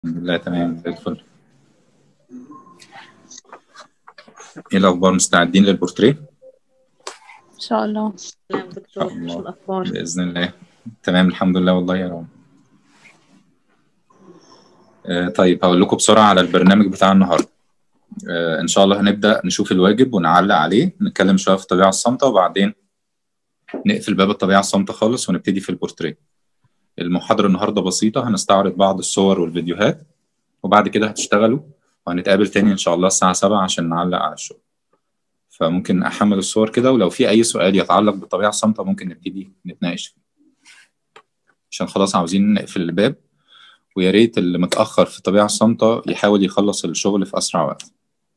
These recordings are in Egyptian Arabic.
الحمد لله تمام زي الفل ايه الاخبار مستعدين للبورتريه ان شاء الله نعم دكتور الله. شو الأخبار؟ باذن الله تمام الحمد لله والله يا رب آه طيب هقول لكم بسرعه على البرنامج بتاع النهارده آه ان شاء الله هنبدا نشوف الواجب ونعلق عليه نتكلم شويه في الطبيعه الصامته وبعدين نقفل باب الطبيعه الصامته خالص ونبتدي في البورتريه المحاضره النهارده بسيطه هنستعرض بعض الصور والفيديوهات وبعد كده هتشتغلوا وهنتقابل تاني ان شاء الله الساعه 7 عشان نعلق على الشغل فممكن احمل الصور كده ولو في اي سؤال يتعلق بالطبيعه الصامته ممكن نبتدي نتناقش فيه عشان خلاص عاوزين نقفل الباب ويا ريت اللي متاخر في الطبيعه الصامته يحاول يخلص الشغل في اسرع وقت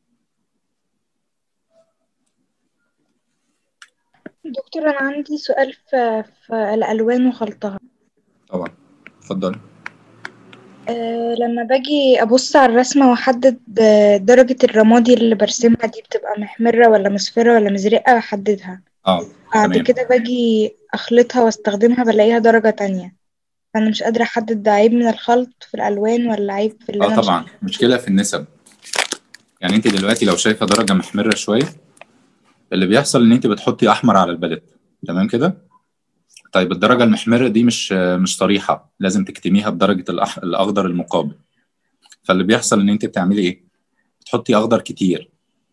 دكتور انا عندي سؤال في, في الالوان وخلطها طبعا اتفضل أه لما باجي ابص على الرسمه واحدد آه، درجه الرمادي اللي برسمها دي بتبقى محمره ولا مصفره ولا مزرقه واحددها اه بعد تمام. كده باجي اخلطها واستخدمها بلاقيها درجه تانية فانا مش قادره احدد ده عيب من الخلط في الالوان ولا عيب في اللي اه انا طبعا شايفاه. مشكله في النسب يعني انت دلوقتي لو شايفه درجه محمره شويه اللي بيحصل ان انت بتحطي احمر على الباليت تمام كده طيب الدرجه المحمره دي مش مش صريحه لازم تكتميها بدرجه الأح... الاخضر المقابل فاللي بيحصل ان انت بتعملي ايه بتحطي اخضر كتير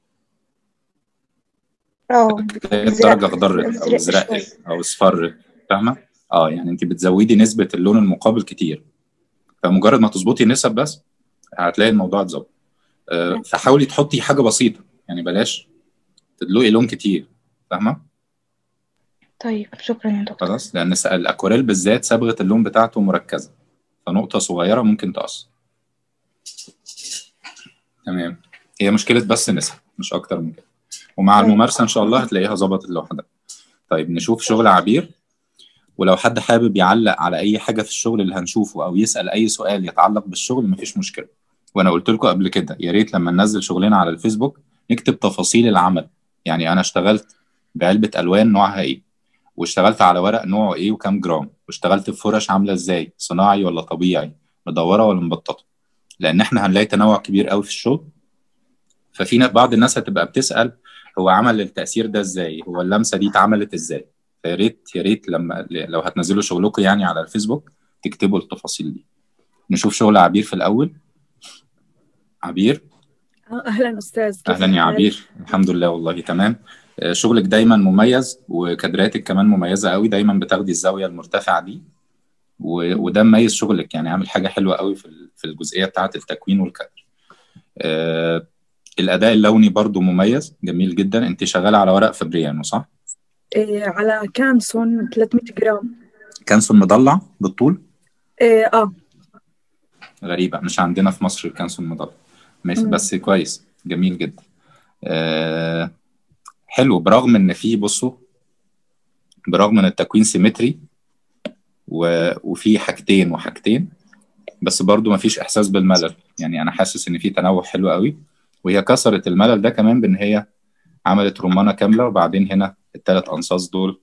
اه تلاقي بتزرق- الدرجه اخضرت او بتزرق ازرقت شوية. او اصفرت فاهمه اه يعني انت بتزودي نسبه اللون المقابل كتير فمجرد ما تظبطي النسب بس هتلاقي الموضوع اتظبط آه، فحاولي تحطي حاجه بسيطه يعني بلاش تدلقي لون كتير فاهمه طيب شكرا يا دكتور خلاص لان س- الاكواريل بالذات صبغه اللون بتاعته مركزه فنقطه صغيره ممكن تقص تمام هي مشكله بس نسب مش اكتر من كده ومع طيب. الممارسه ان شاء الله هتلاقيها ظبطت لوحدها طيب نشوف شغل عبير ولو حد حابب يعلق على اي حاجه في الشغل اللي هنشوفه او يسال اي سؤال يتعلق بالشغل مفيش مشكله وانا قلت لكم قبل كده يا ريت لما ننزل شغلنا على الفيسبوك نكتب تفاصيل العمل يعني انا اشتغلت بعلبه الوان نوعها ايه واشتغلت على ورق نوعه ايه وكام جرام واشتغلت في فرش عامله ازاي صناعي ولا طبيعي مدوره ولا مبططه لان احنا هنلاقي تنوع كبير قوي في الشغل ففي نا- بعض الناس هتبقى بتسال هو عمل التاثير ده ازاي هو اللمسه دي اتعملت ازاي فيا ريت يا ريت لما لو هتنزلوا شغلكم يعني على الفيسبوك تكتبوا التفاصيل دي نشوف شغل عبير في الاول عبير آه، أهلا أستاذ كيف اهلا يا الحال؟ عبير الحمد لله والله تمام آه، شغلك دايما مميز وكادراتك كمان مميزه قوي دايما بتاخدي الزاويه المرتفعه دي و- وده مميز شغلك يعني عامل حاجه حلوه قوي في ال- في الجزئيه بتاعه التكوين والكادر آه، الاداء اللوني برضو مميز جميل جدا انت شغاله على ورق فبريانو صح إيه على كانسون 300 جرام كانسون مضلع بالطول إيه آه غريبه مش عندنا في مصر الكانسون مضلع ماشي مم. بس كويس جميل جدا آه، حلو برغم ان في بصوا برغم ان التكوين سيمتري و... وفي حاجتين وحاجتين بس برضو ما فيش احساس بالملل يعني انا حاسس ان في تنوع حلو قوي وهي كسرت الملل ده كمان بان هي عملت رمانه كامله وبعدين هنا الثلاث انصاص دول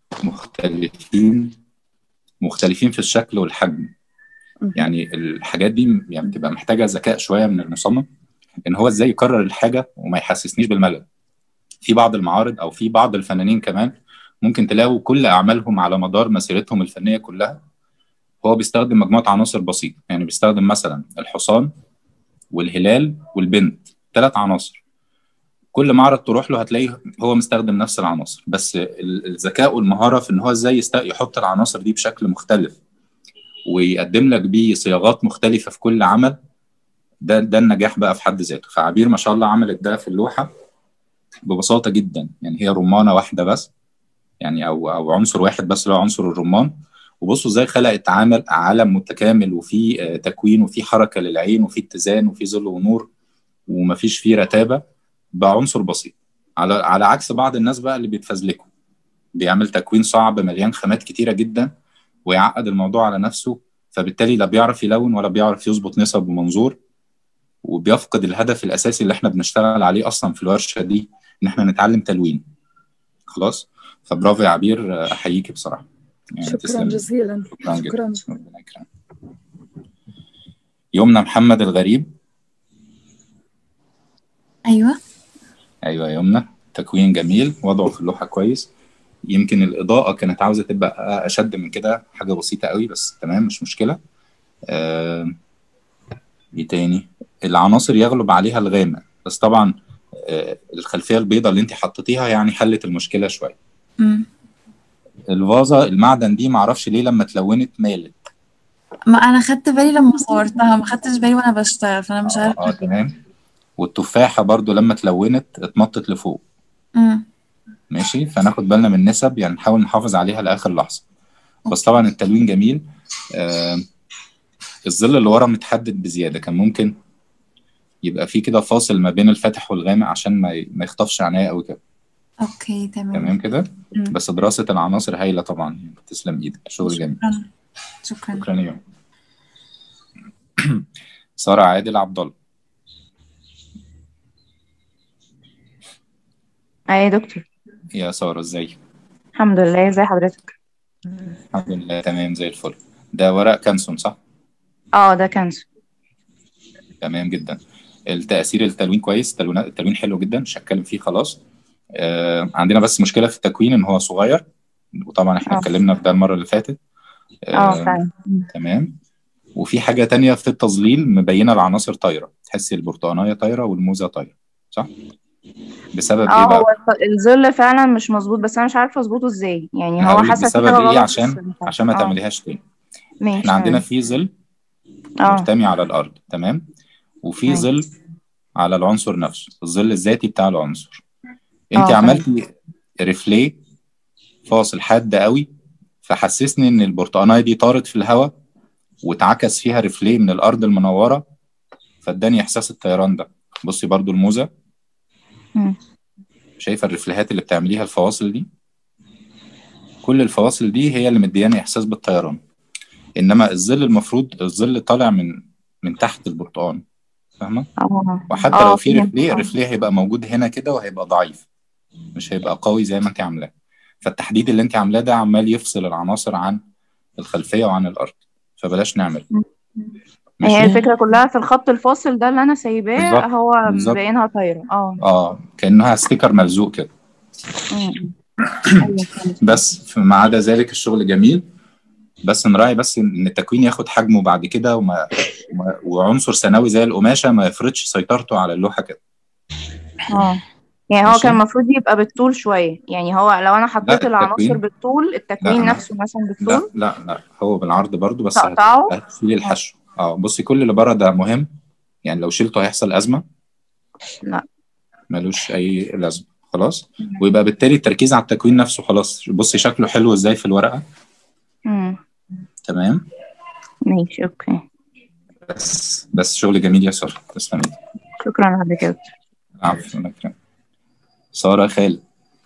مختلفين مختلفين في الشكل والحجم مهم. يعني الحاجات دي يعني بتبقى محتاجه ذكاء شويه من المصمم ان هو ازاي يكرر الحاجه وما يحسسنيش بالملل في بعض المعارض او في بعض الفنانين كمان ممكن تلاقوا كل اعمالهم على مدار مسيرتهم الفنيه كلها هو بيستخدم مجموعه عناصر بسيطه يعني بيستخدم مثلا الحصان والهلال والبنت ثلاث عناصر كل معرض تروح له هتلاقيه هو مستخدم نفس العناصر بس ال- الذكاء والمهاره في ان هو ازاي يست- يحط العناصر دي بشكل مختلف ويقدم لك بيه صياغات مختلفه في كل عمل ده ده النجاح بقى في حد ذاته فعبير ما شاء الله عملت ده في اللوحه ببساطه جدا يعني هي رمانه واحده بس يعني او او عنصر واحد بس اللي هو عنصر الرمان وبصوا ازاي خلقت عمل عالم متكامل وفيه آه، تكوين وفيه حركه للعين وفيه اتزان وفيه ظل ونور ومفيش فيه رتابه بعنصر بسيط على على عكس بعض الناس بقى اللي بيتفزلكوا بيعمل تكوين صعب مليان خامات كتيره جدا ويعقد الموضوع على نفسه فبالتالي لا بيعرف يلون ولا بيعرف يظبط نسب ومنظور وبيفقد الهدف الاساسي اللي احنا بنشتغل عليه اصلا في الورشه دي ان احنا نتعلم تلوين خلاص فبرافو يا عبير آه، احييكي بصراحه يعني شكرا تسلمي. جزيلا شكرا جدا شكرا ربنا يكرمك يمنى محمد الغريب ايوه ايوه يا يمنى تكوين جميل وضعه في اللوحه كويس يمكن الاضاءه كانت عاوزه تبقى اشد من كده حاجه بسيطه قوي بس تمام مش مشكله آه، ايه تاني العناصر يغلب عليها الغامق بس طبعا آه، الخلفيه البيضاء اللي انت حطيتيها يعني حلت المشكله شويه امم الفازه المعدن دي معرفش ليه لما اتلونت مالت ما انا خدت بالي لما صورتها ما خدتش بالي وانا بشتغل فانا مش اه عارفه آه، تمام والتفاحه برضو لما اتلونت اتمطت لفوق امم ماشي فناخد بالنا من النسب يعني نحاول نحافظ عليها لاخر لحظه بس طبعا التلوين جميل آه الظل اللي ورا متحدد بزياده كان ممكن يبقى في كده فاصل ما بين الفاتح والغامق عشان ما ي- ما يخطفش عينيا قوي كده اوكي تمام تمام كده مم. بس دراسه العناصر هايله طبعا تسلم ايدك شغل جميل شكرا شكرا شكرا يا يوم. ساره عادل عبد الله اي يا دكتور يا ساره ازيك الحمد لله ازي حضرتك الحمد لله تمام زي الفل ده ورق كانسون صح اه ده كانسر تمام جدا التأثير التلوين كويس التلوين التلوين حلو جدا مش هتكلم فيه خلاص آه عندنا بس مشكلة في التكوين ان هو صغير وطبعا احنا اه. اتكلمنا في ده المرة اللي فاتت اه فعلا تمام وفي حاجة تانية في التظليل مبينة العناصر طايرة تحسي البرتقانية طايرة والموزة طايرة صح؟ بسبب ايه اه بقى؟ هو الظل فعلا مش مظبوط بس انا مش عارفه اظبطه ازاي يعني هو هقول لك حاسه في بسبب حاجه ايه غلط عشان بس مش عارفة. عشان ما اه تعمليهاش تاني ماشي احنا عندنا تمام. في ظل اه مرتمي على الارض تمام وفي ماشي. ظل على العنصر نفسه الظل الذاتي بتاع العنصر اه انت فاهم. عملتي ريفلي فاصل حاد قوي فحسسني ان البرتقانيه دي طارت في الهواء واتعكس فيها ريفلي من الارض المنوره فاداني احساس الطيران ده بصي برضو الموزه مم. شايفه الرفليهات اللي بتعمليها الفواصل دي كل الفواصل دي هي اللي مدياني احساس بالطيران انما الظل المفروض الظل طالع من من تحت البرتقان فاهمه اه وحتى اه لو في فهمت. ريفليه اه. الريفليه هيبقى موجود هنا كده وهيبقى ضعيف مش هيبقى قوي زي ما انت عاملاه فالتحديد اللي انت عاملاه ده عمال يفصل العناصر عن الخلفيه وعن الارض فبلاش نعمل هي الفكره كلها في الخط الفاصل ده اللي انا سايباه بالظبط. هو بالظبط. مبينها طايره اه اه كانها ستيكر ملزوق كده مم. ايوه فهمت. بس ما عدا ذلك الشغل جميل بس نراعي بس ان التكوين ياخد حجمه بعد كده وما وما- وعنصر ثانوي زي القماشه ما يفرضش سيطرته على اللوحه كده اه يعني هو ماشي. كان المفروض يبقى بالطول شويه يعني هو لو انا حطيت التكوين- العناصر بالطول التكوين لا، لا. نفسه مثلا لا بالطول لا لا هو بالعرض برضو بس هت- تقطعه هتشيلي الحشو اه بصي كل اللي بره ده مهم يعني لو شلته هيحصل ازمه لا. ملوش اي لازمه خلاص ويبقى بالتالي التركيز على التكوين نفسه خلاص بصي شكله حلو ازاي في الورقه مم. تمام ماشي اوكي بس بس شغل جميل يا ساره تسلمي شكرا لحضرتك يا دكتور. عفوا أنا كمان. ساره خالد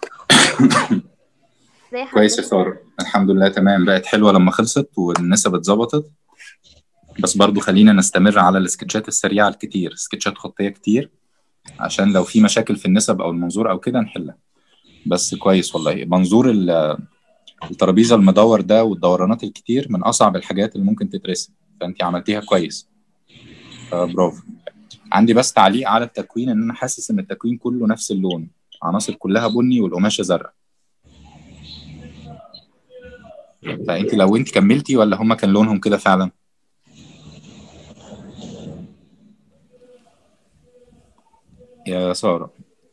زي كويس يا حضرتك ساره الحمد لله تمام بقت حلوه لما خلصت والنسب اتظبطت بس برضو خلينا نستمر على السكتشات السريعه الكتير سكتشات خطيه كتير عشان لو في مشاكل في النسب او المنظور او كده نحلها بس كويس والله منظور ال- الترابيزه المدور ده والدورانات الكتير من اصعب الحاجات اللي ممكن تترسم فانت عملتيها كويس فبرافو عندي بس تعليق على التكوين ان انا حاسس ان التكوين كله نفس اللون عناصر كلها بني والقماشه زرقاء فانت لو انت كملتي ولا هما كان لونهم كده فعلا يا ساره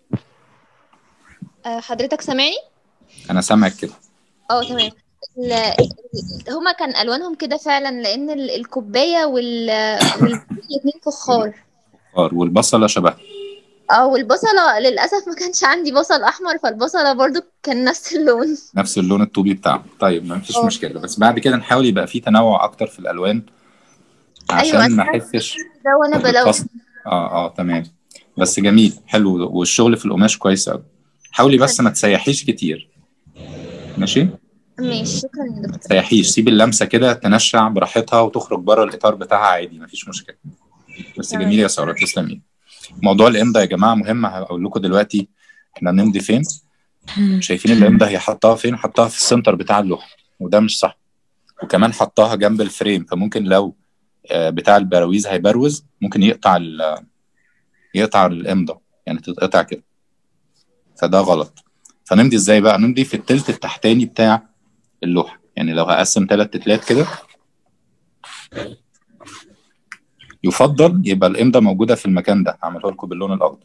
آه، حضرتك سامعني؟ انا سامعك كده اه تمام ال- ال- هما كان الوانهم كده فعلا لان ال- الكوبايه وال والاثنين فخار اه والبصله شبه اه والبصله للاسف ما كانش عندي بصل احمر فالبصله برضو كان نفس اللون نفس اللون الطوبي بتاعه طيب ما فيش اه. مشكله بس بعد كده نحاول يبقى في تنوع اكتر في الالوان عشان أيوة، ما أسمع. احسش ده وانا بلون بالفصل اه اه تمام بس جميل حلو والشغل في القماش كويس قوي حاولي بس ما تسيحيش كتير ماشي ماشي شكرا يا دكتور تسيحيش سيب اللمسه كده تنشع براحتها وتخرج بره الاطار بتاعها عادي مفيش مشكله بس تمام. جميل يا ساره تسلمي موضوع الامضاء يا جماعه مهم هقول لكم دلوقتي احنا نمضي فين شايفين الامضاء هي حطاها فين حطاها في السنتر بتاع اللوحه وده مش صح وكمان حطاها جنب الفريم فممكن لو آه، بتاع البراويز هيبروز ممكن يقطع ال يقطع الامضه يعني تتقطع كده فده غلط فنمضي ازاي بقى نمضي في التلت التحتاني بتاع اللوحه يعني لو هقسم ثلاث تلات كده يفضل يبقى الامضه موجوده في المكان ده هعمله لكم باللون الاخضر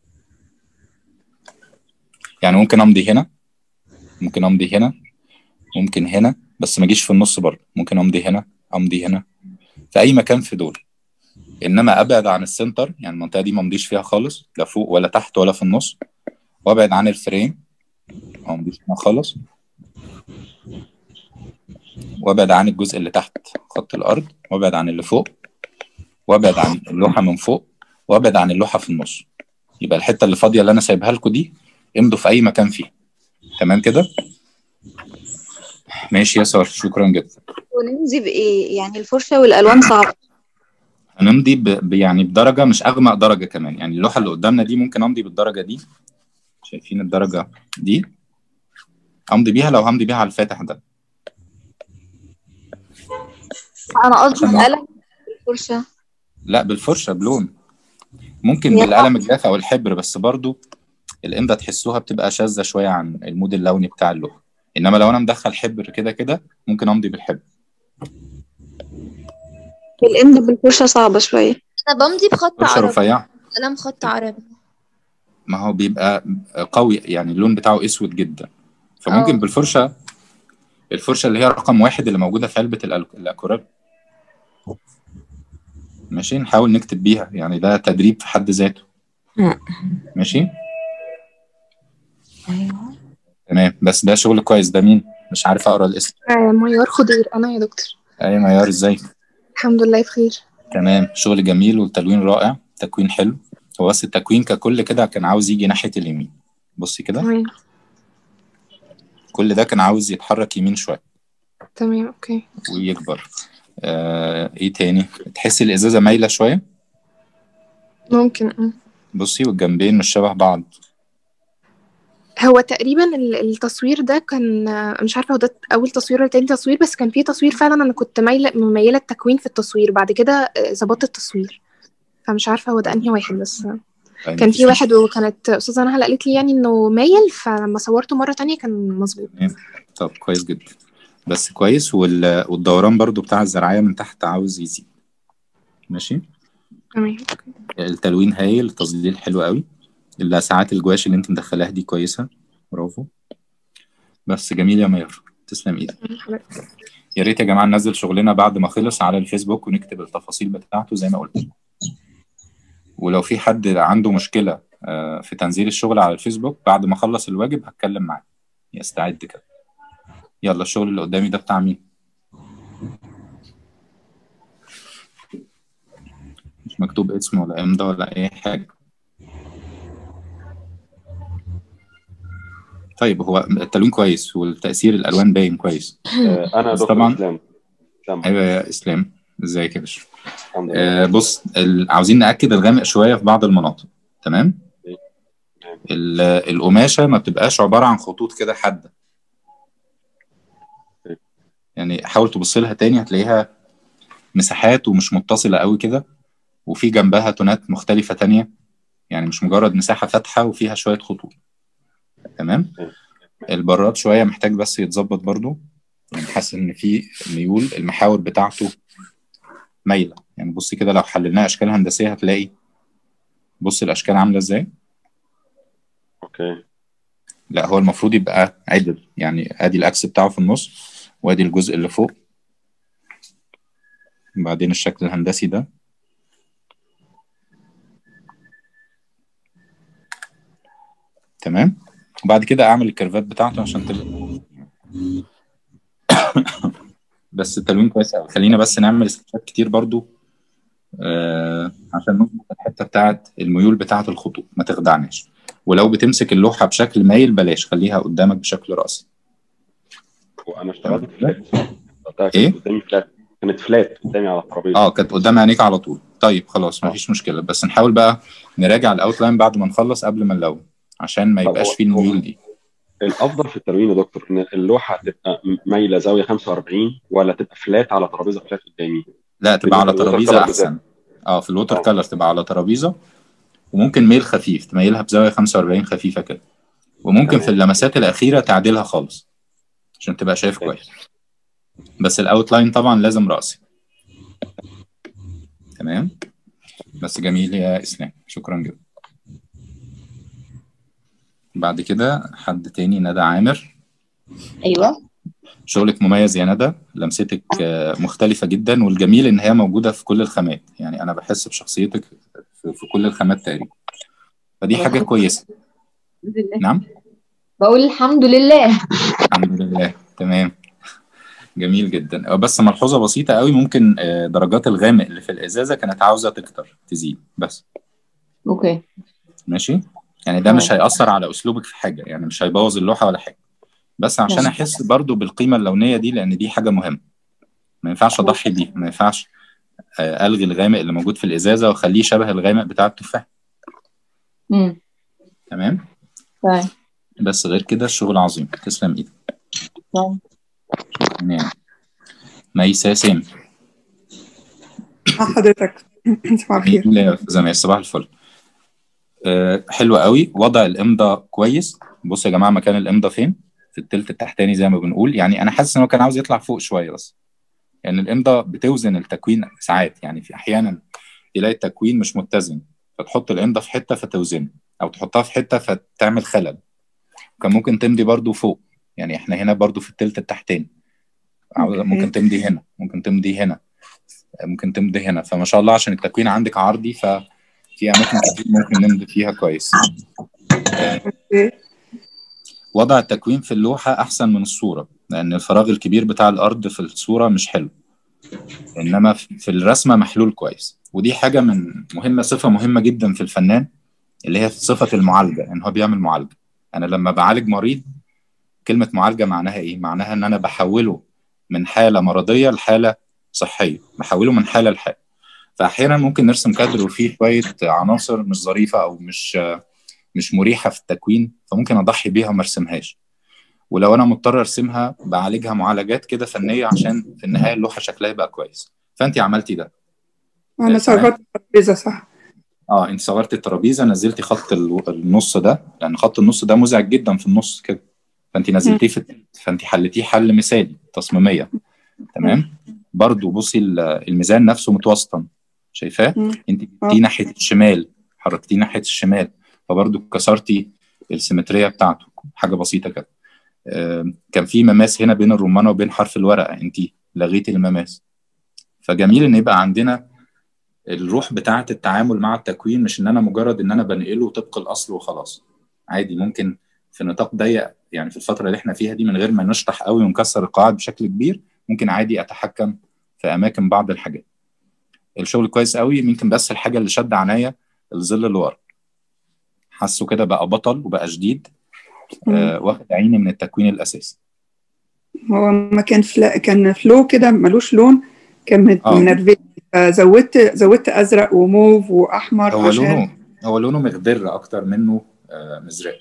يعني ممكن امضي هنا ممكن امضي هنا ممكن هنا بس ما اجيش في النص برضه ممكن امضي هنا امضي هنا في اي مكان في دول انما ابعد عن السنتر يعني المنطقه دي ما امضيش فيها خالص لا فوق ولا تحت ولا في النص وابعد عن الفريم ما امضيش هنا خالص وابعد عن الجزء اللي تحت خط الارض وابعد عن اللي فوق وابعد عن اللوحه من فوق وابعد عن اللوحه في النص يبقى الحته اللي فاضيه اللي انا سايبها لكم دي امضوا في اي مكان فيها تمام كده ماشي يا ساره شكرا جدا ونمضي بإيه يعني الفرشة والألوان صعبة هنمضي ب... ب- يعني بدرجه مش اغمق درجه كمان يعني اللوحه اللي قدامنا دي ممكن امضي بالدرجه دي شايفين الدرجه دي امضي بيها لو همضي بيها على الفاتح ده أنا قصدي عشان- بقلم الفرشة لا بالفرشه بلون ممكن يا بالقلم الجاف او الحبر بس برضو الامضه تحسوها بتبقى شاذه شويه عن المود اللوني بتاع اللوحه انما لو انا مدخل حبر كده كده ممكن امضي بالحبر الإمضة بالفرشة صعبة شوية انا بمضي بخط فرشه عربي رفيعه قلم خط عربي ما هو بيبقى قوي يعني اللون بتاعه اسود جدا فممكن اه. بالفرشه الفرشه اللي هي رقم واحد اللي موجوده في علبه الأل- الاكوريل ماشي نحاول نكتب بيها يعني ده تدريب في حد ذاته ماشي تمام بس ده شغل كويس ده مين مش عارف اقرا الاسم آه، ميار خضير أنا يا دكتور اي معيار ازاي الحمد لله بخير تمام شغل جميل والتلوين رائع تكوين حلو هو بس التكوين ككل كده كان عاوز يجي ناحيه اليمين بصي كده تمام كل ده كان عاوز يتحرك يمين شويه تمام أوكي ويكبر آه ايه تاني تحسي الازازه مايله شويه ممكن م. بصي والجنبين مش شبه بعض هو تقريبا ال- التصوير ده كان آه، مش عارفة هو ده أول تصوير ولا تاني تصوير بس كان فيه تصوير فعلا أنا كنت مايلة مميلة التكوين في التصوير بعد كده آه، ظبطت التصوير فمش عارفة هو ده أنهي واحد بس آه، طيب كان مفيش في واحد وكانت أستاذة نهى قالت لي يعني إنه مايل فلما صورته مرة تانية كان مظبوط تمام طب كويس جدا بس كويس وال... والدوران برضو بتاع الزراعية من تحت عاوز يزيد ماشي تمام التلوين هايل التظليل حلو قوي اللسعات الجواش اللي انت مدخلاها دي كويسة برافو بس جميل يا ميار تسلم ايدك يا ريت يا جماعة ننزل شغلنا بعد ما خلص على الفيسبوك ونكتب التفاصيل بتاعته زي ما قلت ولو في حد عنده مشكلة آه، في تنزيل الشغل على الفيسبوك بعد ما اخلص الواجب هتكلم معاه يستعد كده يلا الشغل اللي قدامي ده بتاع مين مش مكتوب اسم ولا امضى ولا اي حاجة طيب هو التلوين كويس والتأثير الألوان باين كويس آه، انا بس دكتور طبعا اسلام اسلام ايوه يا اسلام ازيك يا باشا الحمد لله آه بص ال- عاوزين نأكد الغامق شوية في بعض المناطق تمام ال- القماشة ما بتبقاش عبارة عن خطوط كده حادة يعني حاول تبص لها تاني هتلاقيها مساحات ومش متصلة قوي كده وفي جنبها تونات مختلفة تانية يعني مش مجرد مساحة فاتحة وفيها شوية خطوط تمام البراد شوية محتاج بس يتظبط برضو يعني حاسس ان في ميول المحاور بتاعته مايلة يعني بص كده لو حللناها اشكال هندسية هتلاقي بص الاشكال عاملة ازاي اوكي لا هو المفروض يبقى عدل يعني ادي الاكس بتاعه في النص وادي الجزء اللي فوق وبعدين الشكل الهندسي ده تمام وبعد كده اعمل الكيرفات بتاعته عشان تبقى بس التلوين كويس قوي خلينا بس نعمل سكتشات كتير برضو آه عشان نظبط الحته بتاعت الميول بتاعت الخطوط ما تخدعناش ولو بتمسك اللوحه بشكل مايل بلاش خليها قدامك بشكل راسي وانا اشتغلت فلات وقتها إيه؟ كانت قدامي فلات كانت فلات قدامي على الترابيزه اه كانت قدام عينيك على طول طيب خلاص مفيش مشكله بس نحاول بقى نراجع الاوتلاين بعد ما نخلص قبل ما نلون عشان ما طب يبقاش هو- فيه الميول دي الافضل في التلوين يا دكتور ان اللوحه تبقى مايله زاويه 45 ولا تبقى فلات على ترابيزه فلات قدامي لا تبقى على بالووتر ترابيزه كلر بالذات. احسن اه في الووتر آه. كلر تبقى على ترابيزه وممكن ميل خفيف تميلها بزاويه 45 خفيفه كده وممكن تمام. في اللمسات الاخيره تعدلها خالص عشان تبقى شايف ماشي. كويس بس الاوتلاين طبعا لازم راسي تمام بس جميل يا اسلام شكرا جدا بعد كده حد تاني ندى عامر ايوه شغلك مميز يا ندى لمستك آه، مختلفة جدا والجميل ان هي موجودة في كل الخامات يعني انا بحس بشخصيتك في في كل الخامات تقريبا فدي حاجة كويسة الحمد لله نعم بقول الحمد لله الحمد لله تمام جميل جدا بس ملحوظة بسيطة قوي ممكن آه، درجات الغامق اللي في الإزازة كانت عاوزة تكتر تزيد بس اوكي ماشي يعني ده مش هيأثر على أسلوبك في حاجة يعني مش هيبوظ اللوحة ولا حاجة بس عشان ماشي. أحس برضو بالقيمة اللونية دي لأن دي حاجة مهمة ما ينفعش أضحي بيه ما ينفعش آه، ألغي الغامق اللي موجود في الإزازة وأخليه شبه الغامق بتاع التفاح امم تمام طيب بس غير كده الشغل عظيم تسلم إيدك طيب تمام ميسا سامي مع حضرتك صباح الخير جميل يا أستاذة ميسا صباح الفل آه، حلو قوي وضع الإمضة كويس بصوا يا جماعة مكان الإمضة فين في التلت التحتاني زي ما بنقول يعني أنا حاسس إن هو كان عاوز يطلع فوق شوية بس يعني الإمضة بتوزن التكوين ساعات يعني في أحيانا تلاقي التكوين مش متزن فتحط الإمضة في حتة فتوزنه أو تحطها في حتة فتعمل خلل كان ممكن تمضي برضو فوق يعني إحنا هنا برضو في التلت التحتاني عاوز- أوكي. ممكن تمضي هنا ممكن تمضي هنا ممكن تمضي هنا فما شاء الله عشان التكوين عندك عرضي ففي أماكن كتير ممكن نمضي فيها كويس أوكي. وضع التكوين في اللوحة أحسن من الصورة لأن الفراغ الكبير بتاع الأرض في الصورة مش حلو إنما في في الرسمة محلول كويس ودي حاجة من مهمة صفة مهمة جدا في الفنان اللي هي صفة المعالجة إن هو بيعمل معالجة أنا لما بعالج مريض كلمة معالجة معناها إيه؟ معناها إن أنا بحوله من حالة مرضية لحالة صحية بحوله من حالة لحالة فأحيانا ممكن نرسم كادر وفيه شوية عناصر مش ظريفة أو مش مش مريحة في التكوين فممكن أضحي بيها وما أرسمهاش ولو أنا مضطر أرسمها بعالجها معالجات كده فنية عشان في النهاية اللوحة شكلها يبقى كويس فأنت عملتي ده أنا تمام. صغرت الترابيزة صح اه انت صغرت الترابيزه نزلتي خط ال- النص ده لان خط النص ده مزعج جدا في النص كده فانت نزلتيه في التلت فانت حلتيه حل مثالي تصميميا تمام برضو بصي ال- الميزان نفسه متوسطن شايفاه مم. انت آه. جبتيه ناحيه الشمال حركتيه ناحيه الشمال فبرضو كسرتي السيمتريه بتاعته حاجه بسيطه كده آم، كان في مماس هنا بين الرمانه وبين حرف الورقه انت لغيتي المماس فجميل ان يبقى عندنا الروح بتاعه التعامل مع التكوين مش ان انا مجرد ان انا بنقله طبق الاصل وخلاص عادي ممكن في نطاق ضيق يعني في الفتره اللي احنا فيها دي من غير ما نشطح قوي ونكسر القواعد بشكل كبير ممكن عادي اتحكم في اماكن بعض الحاجات الشغل كويس قوي يمكن بس الحاجه اللي شد عينيا الظل اللي ورا حاسه كده بقى بطل وبقى شديد آه واخد عيني من التكوين الاساسي هو ما كان فلا كان فلو كده ملوش لون كان من- آه. منرفز فزودت زودت ازرق وموف واحمر هو عشان لونه هو لونه مخضر اكتر منه آه مزرق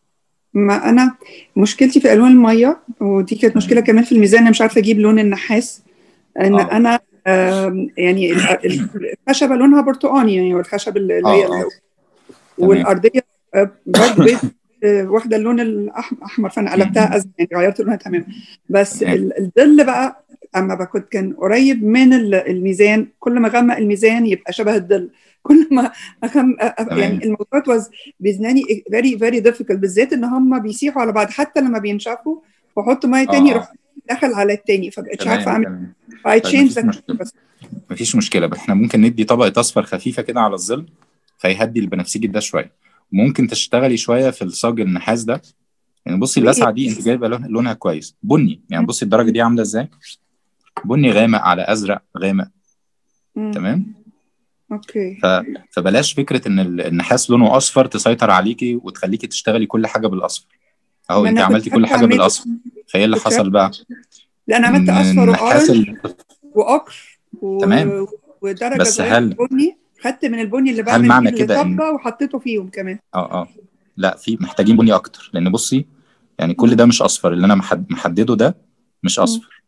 ما انا مشكلتي في الوان الميه ودي كانت مشكله كمان في الميزان انا مش عارفه اجيب لون النحاس ان آه. انا آم، يعني ال- ال- الخشبه لونها برتقاني يعني والخشب اللي اللي هي آه، آه. تمام. والارضيه آه، برضه بيض آه، واخده اللون الاحمر فانا قلبتها ازرق يعني غيرت لونها تماما بس تمام. ال- الظل بقى اما بقى كنت كان قريب من ال- الميزان كل ما غمق الميزان يبقى شبه الظل كل ما أخم أ- أ- تمام. يعني الموضوع was بيزناني very very difficult بالذات ان هم بيسيحوا على بعض حتى لما بينشفوا واحط ميه تاني آه. يروح دخل على التاني فبقتش عارفه تمام اعمل تمام I طيب changed مفيش the مشكلة. بس مفيش مشكله بس احنا ممكن ندي طبقه اصفر خفيفه كده على الظل فيهدي البنفسجي ده شويه ممكن تشتغلي شويه في الصاج النحاس ده يعني بصي اللسعه دي انت جايبه لون لونها كويس بني يعني بصي الدرجه دي عامله ازاي بني غامق على ازرق غامق مم. تمام اوكي ف... فبلاش فكره ان ال- النحاس لونه اصفر تسيطر عليكي وتخليكي تشتغلي كل حاجه بالاصفر اهو ما انت أنا كنت عملتي كل حتى حاجه عملت- بالاصفر فايه اللي كنت حصل بقى لا انا عملت إن اصفر النحاس واورنج ال- واكر و... تمام. ودرجه بس صغيره هل- بني خدت من البني اللي هل بعمل معنى بيه كده إن- الطبه وحطيته فيهم كمان اه اه لا في محتاجين بني اكتر لان بصي يعني كل ده مش اصفر اللي انا محد... محدده ده مش اصفر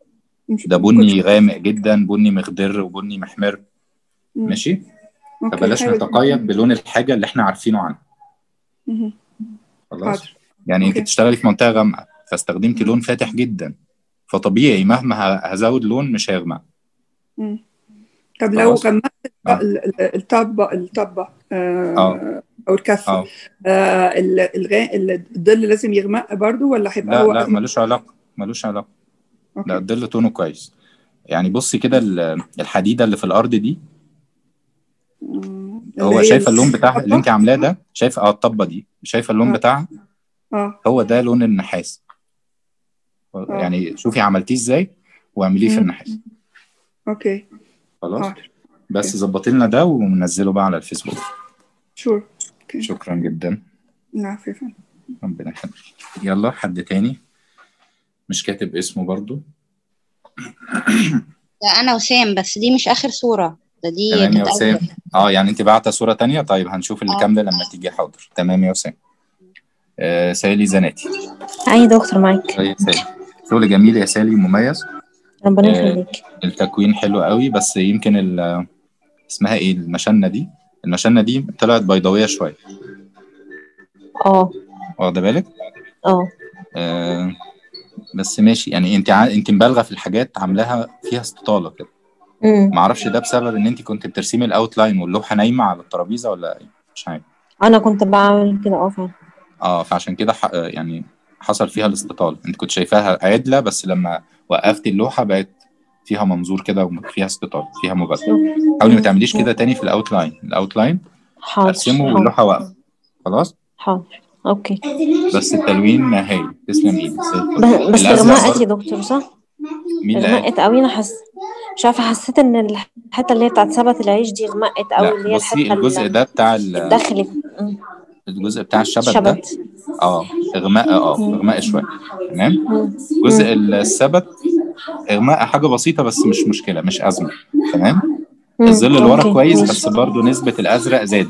مش ده بني غامق جدا بني مخضر وبني محمر مم. ماشي اوكي فبلاش حاول نتقيد بلون الحاجه اللي احنا عارفينه عنها مهم. خلاص حاضر يعني انت اوكي بتشتغلي في منطقه غامقه فاستخدمتي لون فاتح جدا فطبيعي مهما ه- هزود لون مش هيغمق مم. طب لو خلاص غمقت اه ال- ال- الطبة الطبة اه آه، او الكف اه آه، ال- الغا- الظل لازم يغمق برضو ولا هيبقى لا هو لا أغمق؟ ملوش علاقه ملوش علاقه لا اوكي الظل تونه كويس يعني بصي كده ال- الحديده اللي في الارض دي مم. اللي هو هي شايفه اللون بتاعها اللي انت الطبة عاملاه ده شايفه اه الطبه دي شايفه اللون اه بتاعها اه هو ده لون النحاس اه يعني شوفي عملتيه ازاي واعمليه في مم. النحاس اوكي خلاص حاضر بس اوكي ظبطي لنا ده وننزله بقى على الفيسبوك شور اوكي شكرا جدا العفو يا فندم ربنا يخليك يلا حد تاني مش كاتب اسمه برضو ده انا وسام بس دي مش اخر صورة ده دي تمام يا كانت وسام اول اه يعني انت بعت صورة تانية طيب هنشوف اللي اه كاملة لما تيجي حاضر تمام يا وسام آه سالي زناتي أي دكتور معاك طيب يا سالي شغل جميل يا سالي مميز ربنا آه يخليك التكوين حلو قوي بس يمكن ال- اسمها ايه المشنة دي المشنة دي طلعت بيضاوية شوية اه واخدة بالك اه آه بس ماشي يعني انت ع... انت مبالغة في الحاجات عاملاها فيها استطالة كده امم معرفش ده بسبب ان انت كنت بترسمي الاوتلاين واللوحة نايمة على الترابيزة ولا ايه مش عارف أنا كنت بعمل كده اه فعلا اه فعشان كده ح... يعني حصل فيها الاستطالة انت كنت شايفاها عدلة بس لما وقفت اللوحة بقت فيها منظور كده وفيها استطالة فيها مبالغة حاولي ما تعمليش كده تاني في الاوتلاين الاوتلاين حاضر ارسمه حاضر واللوحة واقفة خلاص حاضر اوكي بس التلوين هايل تسلم ايدك زي ب- الفل بس الازرق غمقت يا برضه دكتور صح؟ مين اللي قال غمقت قوي انا حس مش عارفه حسيت ان الحته اللي هي بتاعت سبت العيش دي غمقت قوي لا اللي هي بصي الحته الجزء ال- ده بتاع ال- الداخلي مم. الجزء بتاع الشبت ده الشبت اه اغماء اه مم. اغماء شويه تمام مم. جزء مم. السبت اغماء حاجه بسيطه بس مش مشكله مش ازمه تمام مم. الظل اللي ورا اوكي كويس ماشي بس برضو نسبه الازرق زادت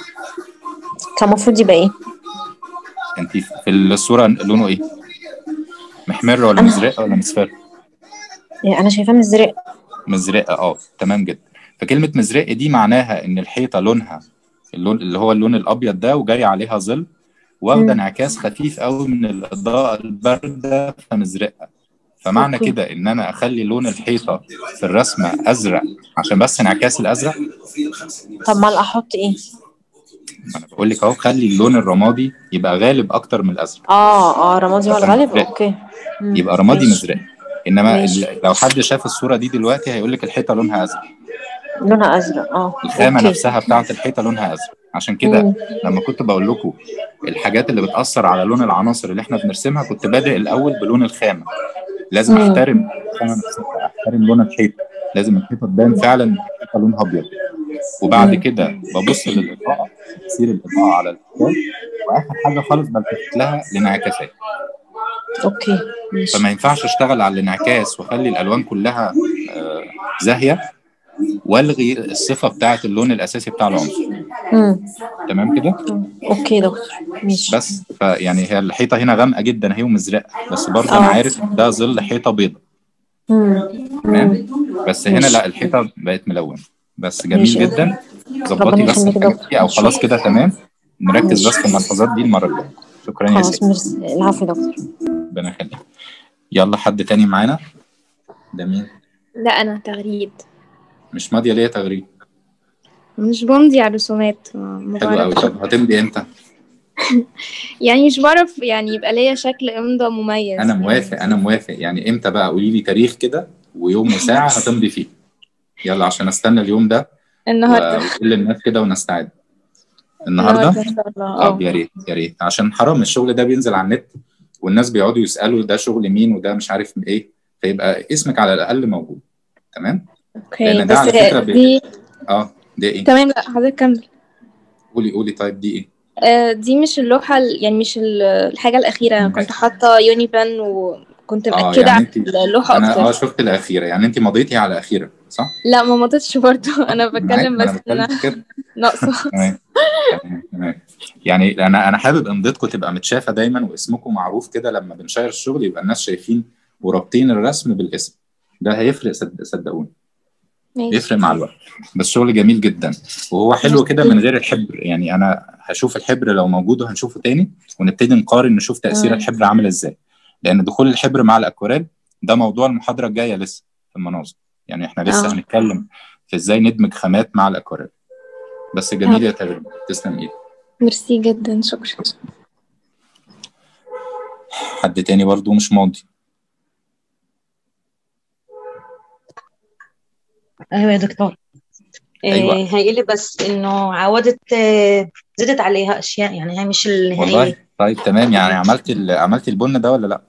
كان المفروض يبقى ايه؟ انت في الصوره لونه ايه محمر ولا انا مزرق ولا مصفر يعني انا شايفاه مزرق مزرقه اه تمام جدا فكلمه مزرق دي معناها ان الحيطه لونها اللون اللي هو اللون الابيض ده وجاي عليها ظل واخده مم. انعكاس خفيف قوي من الاضاءه البارده فمزرقه فمعنى اوكي كده ان انا اخلي لون الحيطه في الرسمه ازرق عشان بس انعكاس الازرق طب ما احط ايه؟ ما انا بقول لك اهو خلي اللون الرمادي يبقى غالب اكتر من الازرق اه اه رمادي هو يبقى الغالب مزرق اوكي مم. يبقى رمادي ماشي مزرق انما ماشي ال- لو حد شاف الصوره دي دلوقتي هيقول لك الحيطه لونها ازرق لونها ازرق اه الخامه اوكي نفسها بتاعه الحيطه لونها ازرق عشان كده مم. لما كنت بقول لكم الحاجات اللي بتاثر على لون العناصر اللي احنا بنرسمها كنت بادئ الاول بلون الخامه لازم مم. احترم الخامه نفسها احترم لون الحيطه لازم الحيطه تبان فعلا إن الحيطه لونها ابيض وبعد مم. كده ببص للاضاءه تاثير الاضاءه على الكتاب واخر حاجه خالص بلتفت لها الانعكاسات اوكي ماشي فما ينفعش اشتغل على الانعكاس واخلي الالوان كلها آه، زاهيه والغي الصفه بتاعه اللون الاساسي بتاع العنصر مم. تمام كده اوكي يا دكتور ماشي بس فيعني هي الحيطه هنا غامقه جدا هي ومزرقه بس برضه انا اه عارف ده ظل حيطه بيضه مم. تمام مم. بس هنا ماشي لا الحيطه بقت ملونه بس جميل ماشي جدا ظبطي ربنا بس يخليك يا الحاجات دكتور دي او خلاص شكرا كده تمام نركز بس ماشي في الملحوظات دي المره الجايه شكرا يا خلاص سيدي ميرسي العفو يا دكتور ربنا يخليك يلا حد تاني معانا ده مين لا أنا تغريد مش ماضيه ليا تغريد مش بمضي على الرسومات ما ما حلو قوي بعرفش طب هتمضي امتى يعني مش بعرف يعني يبقى ليا شكل إمضاء مميز انا موافق انا موافق يعني امتى بقى قولي لي تاريخ كده ويوم وساعه هتمضي فيه يلا عشان استنى اليوم ده النهاردة وكل الناس كده ونستعد النهارده النهاردة إن شاء الله اه اه يا ريت يا ريت عشان حرام الشغل ده بينزل على النت والناس بيقعدوا يسالوا ده شغل مين وده مش عارف من ايه فيبقى اسمك على الاقل موجود تمام اوكي لان ده بس على فكره بي... دي اه ده ايه تمام لا حضرتك كمل قولي قولي طيب دي ايه آه، دي مش اللوحة ال- يعني مش ال- الحاجة الأخيرة أنا كنت حاطة يوني بان وكنت اه مأكدة يعني على انت اللوحة انا اه أكتر شفت الاخيره يعني انت مضيتي على الاخيره صح لا ما مضيتش برضه أنا معاك بتكلم ما بس انا إن بتكلم كده ناقصة تمام تمام تمام يعني انا انا حابب امضتكم تبقى متشافه دايما واسمكم معروف كده لما بنشير الشغل يبقى الناس شايفين ورابطين الرسم بالاسم ده هيفرق صد- صدقوني ماشي يفرق مع الوقت بس شغل جميل جدا وهو حلو كده من غير الحبر يعني انا هشوف الحبر لو موجود وهنشوفه تاني ونبتدي نقارن نشوف تاثير آه. الحبر عامل ازاي لان دخول الحبر مع الاكواريل ده موضوع المحاضره الجايه لسه في المناظر يعني احنا لسه آه. هنتكلم في ازاي ندمج خامات مع الاكواريل بس جميل يا تامر تسلم ايدك ميرسي جدا شكرا حد تاني برضو مش ماضي ايوه يا دكتور أيوة. إيه هي لي بس انه عودت آه، زدت عليها اشياء يعني هي مش النهائيه والله طيب تمام يعني عملت ال... عملت البن ده ولا لا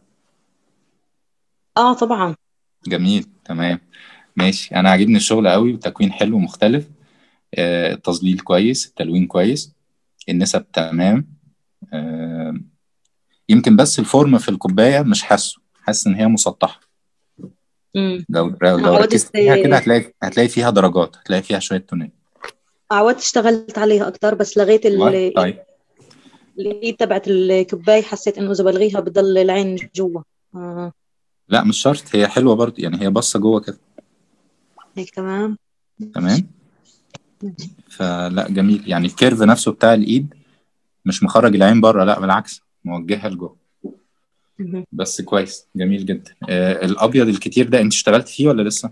اه طبعا جميل تمام ماشي انا عاجبني الشغل قوي والتكوين حلو ومختلف آه، التظليل كويس التلوين كويس النسب تمام آه، يمكن بس الفورم في الكوبايه مش حاسه حاسس ان هي مسطحه امم لو لو, لو عودت- ركزت فيها كده هتلاقي هتلاقي فيها درجات هتلاقي فيها شويه تونات عودت اشتغلت عليها اكثر بس لغيت والله ال- طيب الايد تبعت الكباية حسيت انه اذا بلغيها بضل العين جوا آه لا مش شرط هي حلوه برضه يعني هي باصه جوه كده هيك تمام تمام فلا جميل يعني الكيرف نفسه بتاع الايد مش مخرج العين بره لا بالعكس موجهها لجوه مهم. بس كويس جميل جدا آه الابيض الكتير ده انت اشتغلت فيه ولا لسه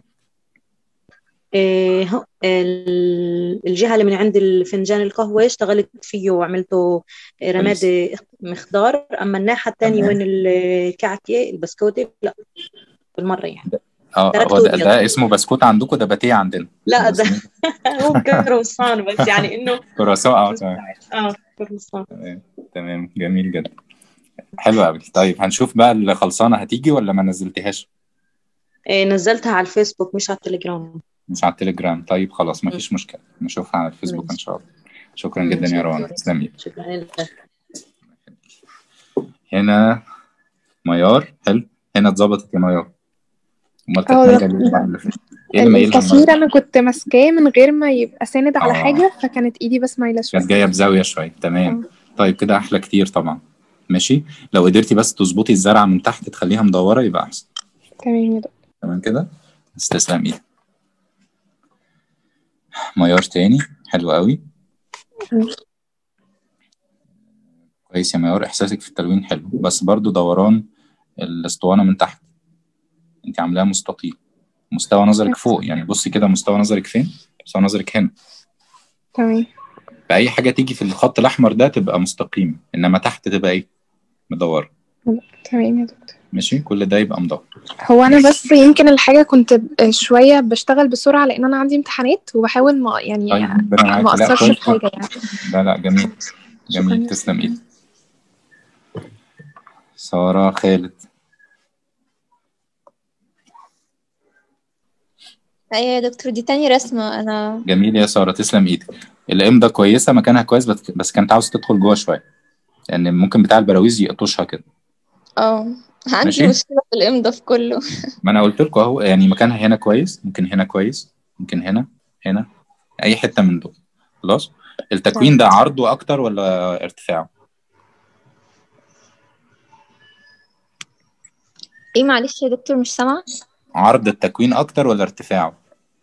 إيه هو ال- الجهة اللي من عند الفنجان القهوة اشتغلت فيه وعملته رماد مخضار أما الناحية الثانية تمام. وين الكعكة البسكوتة لا بالمرة يعني اه تركته هو ده, أبيض. ده اسمه بسكوت عندكم ده باتيه عندنا لا ده هو كروسان بس يعني إنه كرواسون اه تمام اه كروسان تمام تمام جميل جدا حلو قوي طيب هنشوف بقى اللي خلصانه هتيجي ولا ما نزلتهاش إيه نزلتها على الفيسبوك مش على التليجرام مش على التليجرام طيب خلاص ما فيش مشكله نشوفها على الفيسبوك ان شاء الله شكرا جدا يا روان تسلمي شكرا لك هنا ميار حلو هنا اتظبطت يا ميار امال كانت اه مايله ده- ليه المرة اللي فاتت؟ ايه اللي مايلها التصوير المرة؟ انا كنت ماسكاه من غير ما يبقى ساند على آه. حاجه فكانت ايدي بس مايله شويه كانت جايه بزاويه شويه تمام طيب كده احلى كتير طبعا ماشي لو قدرتي بس تظبطي الزرعه من تحت تخليها مدوره يبقى احسن تمام يا دكتور تمام كده بس تسلم ايدك ميار تاني حلو قوي كويس يا ميار احساسك في التلوين حلو بس برضو دوران الاسطوانه من تحت انت عاملاها مستطيل مستوى نظرك فوق يعني بصي كده مستوى نظرك فين مستوى نظرك هنا تمام فاي حاجه تيجي في الخط الاحمر ده تبقى مستقيمه انما تحت تبقى ايه مدوره تمام يا دكتور ماشي كل ده يبقى مدور هو انا بس يمكن الحاجه كنت ب- شويه بشتغل بسرعه لان انا عندي امتحانات وبحاول ما يعني طيب ربنا معاك ما لا اقصرش كويس في حاجه يعني لا لا جميل جميل شكراً. تسلم ايدك سارة خالد ايوه يا دكتور دي تاني رسمة انا جميل يا سارة تسلم ايدك الامضة كويسة مكانها كويس بس بس كانت عاوز تدخل جوه شوية لان ممكن بتاع البراويز يقطشها كده اه عندي ماشي. مشكلة في الإمضة في كله ما انا قلت لكم اهو يعني مكانها هنا كويس ممكن هنا كويس ممكن هنا هنا اي حتة من دول خلاص التكوين ده عرضه اكتر ولا ارتفاعه ايه معلش يا دكتور مش سامعة عرض التكوين اكتر ولا ارتفاعه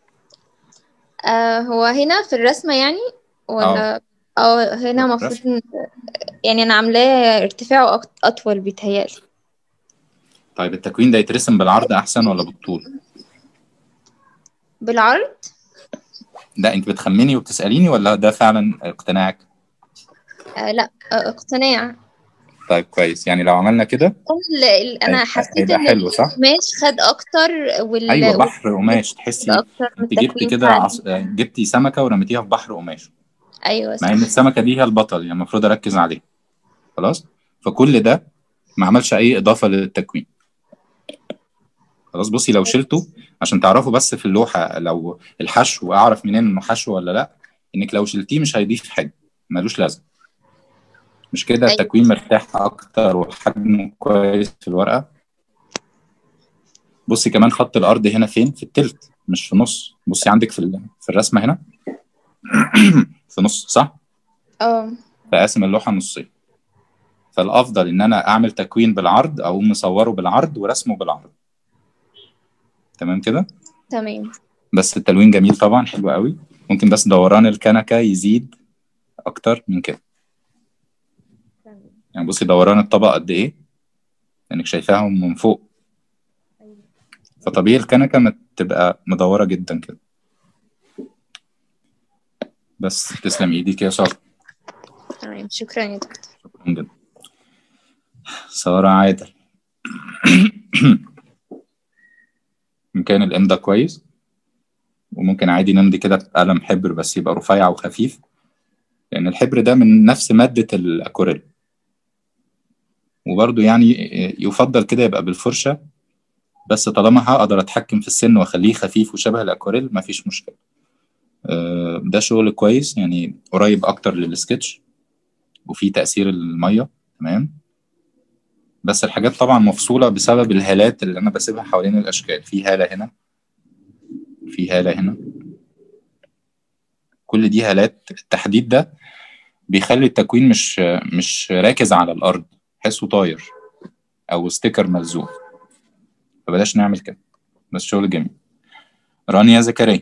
آه هو هنا في الرسمة يعني ولا اه هنا المفروض الرسم. إن- يعني انا عاملاه ارتفاعه أك- اطول بيتهيألي طيب التكوين ده يترسم بالعرض احسن ولا بالطول بالعرض ده انت بتخمني وبتسأليني ولا ده فعلا اقتناعك آه لا آه اقتناع طيب كويس يعني لو عملنا كده ال- ال- انا هيبقى- حسيت هيبقى ان حلو، صح؟ القماش خد اكتر وال ايوه وال- بحر قماش تحسي اكتر من انت جبتي التكوين كده فعلا. عص... جبتي سمكه ورميتيها في بحر قماش ايوه مع صح ان السمكه دي هي البطل يعني المفروض اركز عليه خلاص فكل ده ما عملش اي اضافه للتكوين خلاص بصي لو شلته عشان تعرفوا بس في اللوحه لو الحشو اعرف منين انه حشو ولا لا انك لو شلتيه مش هيضيف حاجه ملوش لازمه مش كده أيوة. التكوين مرتاح اكتر وحجمه كويس في الورقه بصي كمان خط الارض هنا فين في التلت مش في نص بصي عندك في ال- في الرسمه هنا في نص صح اه فقاسم اللوحه نصين فالافضل ان انا اعمل تكوين بالعرض او مصوره بالعرض ورسمه بالعرض تمام كده تمام بس التلوين جميل طبعا حلو قوي ممكن بس دوران الكنكه يزيد اكتر من كده يعني بصي دوران الطبق قد ايه لانك شايفاهم من فوق فطبيعي الكنكه ما تبقى مدوره جدا كده بس تسلم ايديك يا ساره تمام شكرا يا دكتور شكرا جدا ساره عادل مكان الام ده كويس وممكن عادي نمضي كده بقلم حبر بس يبقى رفيع وخفيف لان الحبر ده من نفس ماده الاكوريل وبرضه يعني يفضل كده يبقى بالفرشه بس طالما هقدر اتحكم في السن واخليه خفيف وشبه الاكوريل مفيش مشكله آه، ده شغل كويس يعني قريب اكتر للسكتش وفي تاثير الميه تمام بس الحاجات طبعا مفصوله بسبب الهالات اللي انا بسيبها حوالين الاشكال في هاله هنا في هاله هنا كل دي هالات التحديد ده بيخلي التكوين مش مش راكز على الارض حسه طاير او ستيكر ملزوق فبلاش نعمل كده بس شغل جميل رانيا زكريا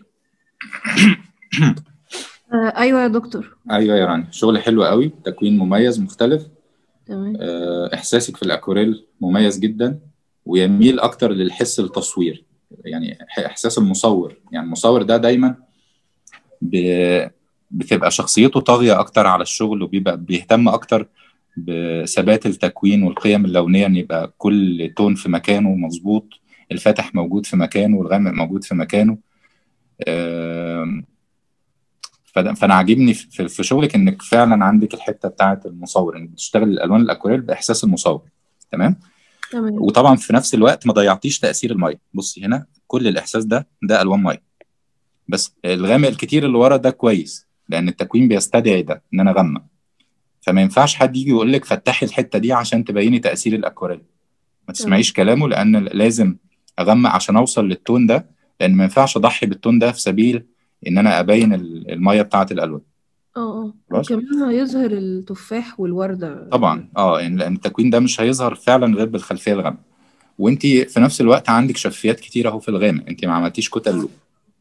آه ايوه يا دكتور ايوه يا رانيا شغل حلو قوي تكوين مميز مختلف تمام آه، احساسك في الاكوريل مميز جدا ويميل اكتر للحس التصوير يعني ح- احساس المصور يعني المصور ده دايما ب- بتبقى شخصيته طاغيه اكتر على الشغل وبيبقى بيهتم اكتر بثبات التكوين والقيم اللونيه ان يبقى كل تون في مكانه مظبوط الفاتح موجود في مكانه والغامق موجود في مكانه آم، فده- فانا عاجبني في في شغلك انك فعلا عندك الحته بتاعه المصور انك بتشتغل الالوان الاكوريل باحساس المصور تمام تمام وطبعا في نفس الوقت ما ضيعتيش تاثير الميه بصي هنا كل الاحساس ده ده الوان ميه بس الغامق الكتير اللي ورا ده كويس لان التكوين بيستدعي ده ان انا اغمق فما ينفعش حد يجي يقول لك فتحي الحته دي عشان تبيني تاثير الاكوريل ما تسمعيش كلامه لان لازم اغمق عشان اوصل للتون ده لان ما ينفعش اضحي بالتون ده في سبيل ان انا ابين ال- الميه بتاعه الالوان اه اه خلاص كمان هيظهر التفاح والوردة طبعا اه يعني لان التكوين ده مش هيظهر فعلا غير بالخلفيه الغامقه وانت في نفس الوقت عندك شفافيات كتير اهو في الغامق انت ما عملتيش كتل لون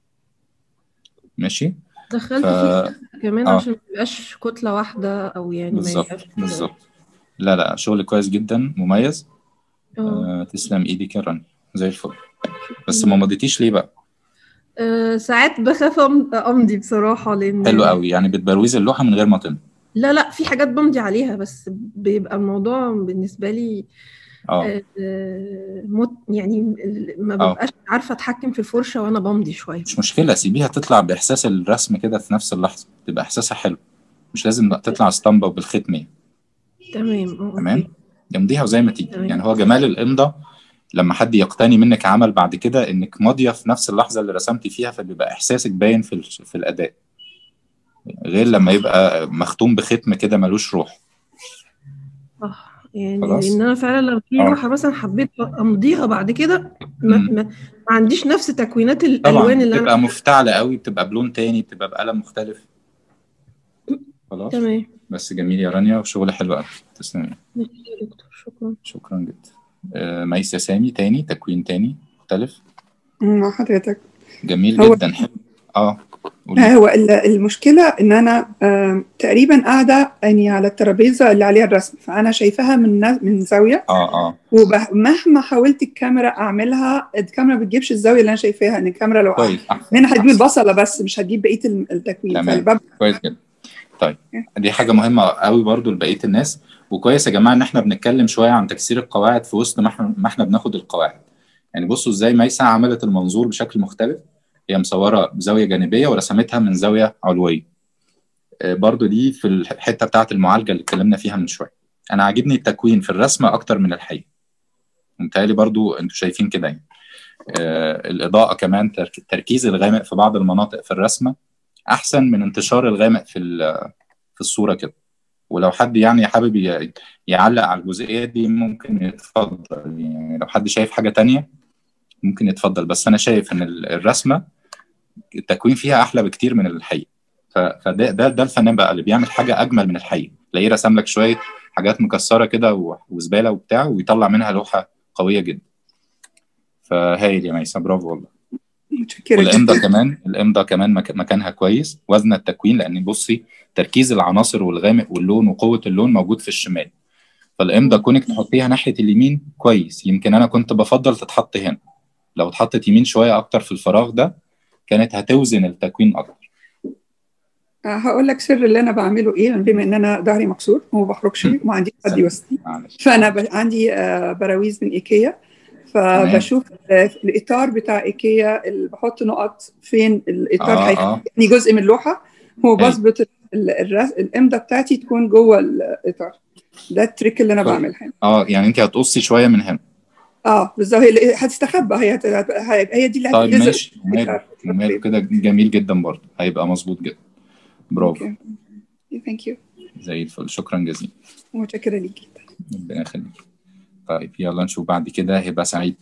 ماشي دخلت ف... فيه كمان اه عشان ما يبقاش كتلة واحدة او يعني ما بالظبط يبقاش بالظبط لا لا شغل كويس جدا مميز اه آه تسلم ايدك يا رانيا زي الفل بس ما مضيتيش ليه بقى آه، ساعات بخاف أم- امضي بصراحة لان حلو قوي يعني بتبروزي اللوحه من غير ما تمضي لا لا في حاجات بمضي عليها بس بيبقى الموضوع بالنسبة لي اه آه، مت يعني ال- ما اه ببقاش عارفة اتحكم في الفرشة وانا بمضي شوية مش مشكله سيبيها تطلع باحساس الرسم كده في نفس اللحظه تبقى احساسها حلو مش لازم تطلع اسطمبه بالختميه تمام اه تمام اوكي امضيها وزي ما تيجي تمام يعني هو جمال الامضاء لما حد يقتني منك عمل بعد كده انك ماضيه في نفس اللحظه اللي رسمتي فيها فبيبقى احساسك باين في ال- في الاداء غير لما يبقى مختوم بختم كده ملوش روح صح يعني خلاص لان انا فعلا لو في اه لوحة مثلا حبيت امضيها بعد كده ما, مم. ما, ما عنديش نفس تكوينات طبعا الالوان اللي بتبقى انا مفتعله قوي بتبقى بلون تاني بتبقى بقلم مختلف خلاص تمام بس جميل يا رانيا وشغل حلو قوي تسلمي ماشي يا دكتور شكرا شكرا جدا آه، ميس سامي تاني تكوين تاني مختلف مع حضرتك جميل هو جدا حلو اه قولي لي هو ال- المشكلة إن أنا آم، تقريبا قاعدة يعني على الترابيزة اللي عليها الرسم فأنا شايفاها من نا- من زاوية اه اه ومهما حاولت الكاميرا أعملها الكاميرا ما بتجيبش الزاوية اللي أنا شايفاها إن الكاميرا لو كويس احسن منها هتجيب احسن البصلة بس مش هتجيب بقية الم- التكوين تمام فالباب كويس جدا طيب دي حاجة مهمة قوي برضو لبقية الناس وكويس يا جماعة إن إحنا بنتكلم شوية عن تكسير القواعد في وسط ما إحنا ما إحنا بناخد القواعد يعني بصوا إزاي ميسة عملت المنظور بشكل مختلف هي مصورة بزاوية جانبية ورسمتها من زاوية علوية آه، برضو دي في الحتة بتاعة المعالجة اللي اتكلمنا فيها من شوية أنا عاجبني التكوين في الرسمة أكتر من الحقيقة متهيألي برضو أنتوا شايفين كده يعني آه، الإضاءة كمان ترك- تركيز الغامق في بعض المناطق في الرسمة أحسن من انتشار الغامق في ال- في الصورة كده ولو حد يعني حابب ي- يعلق على الجزئية دي ممكن يتفضل يعني لو حد شايف حاجة تانية ممكن يتفضل بس أنا شايف إن ال- الرسمة التكوين فيها أحلى بكتير من الحقيقة ف- فده ده ده الفنان بقى اللي بيعمل حاجة أجمل من الحقيقة تلاقيه رسم لك شوية حاجات مكسرة كده و- وزبالة وبتاع ويطلع منها لوحة قوية جدا فهايل يا ميسة برافو والله متشكرة والامضه جدا كمان الامضه كمان مك- مكانها كويس وزن التكوين لان بصي تركيز العناصر والغامق واللون وقوه اللون موجود في الشمال فالامضه كونك تحطيها ناحيه اليمين كويس يمكن انا كنت بفضل تتحط هنا لو اتحطت يمين شويه اكتر في الفراغ ده كانت هتوزن التكوين اكتر آه، هقول لك سر اللي انا بعمله ايه بما ان انا ظهري مكسور وما بخرجش وما عنديش حد يوسطني معلش فانا ب... عندي آه، براويز من ايكيا فبشوف آه، الاطار بتاع ايكيا اللي بحط نقط فين الاطار آه، هيخلي آه. جزء من اللوحه وبظبط ال- الرس... الامضه بتاعتي تكون جوه الاطار ده التريك اللي انا طيب. بعملها هنا اه يعني انت هتقصي شويه من هنا اه بالظبط هي اللي هتستخبى هي هت- هي هي دي اللي طيب هتجذب ماشي وماله وماله كده جميل جدا برضه هيبقى مظبوط جدا برافو ثانك يو زي الفل شكرا جزيلا متشكره ليكي ربنا يخليك طيب يلا نشوف بعد كده هبه سعيد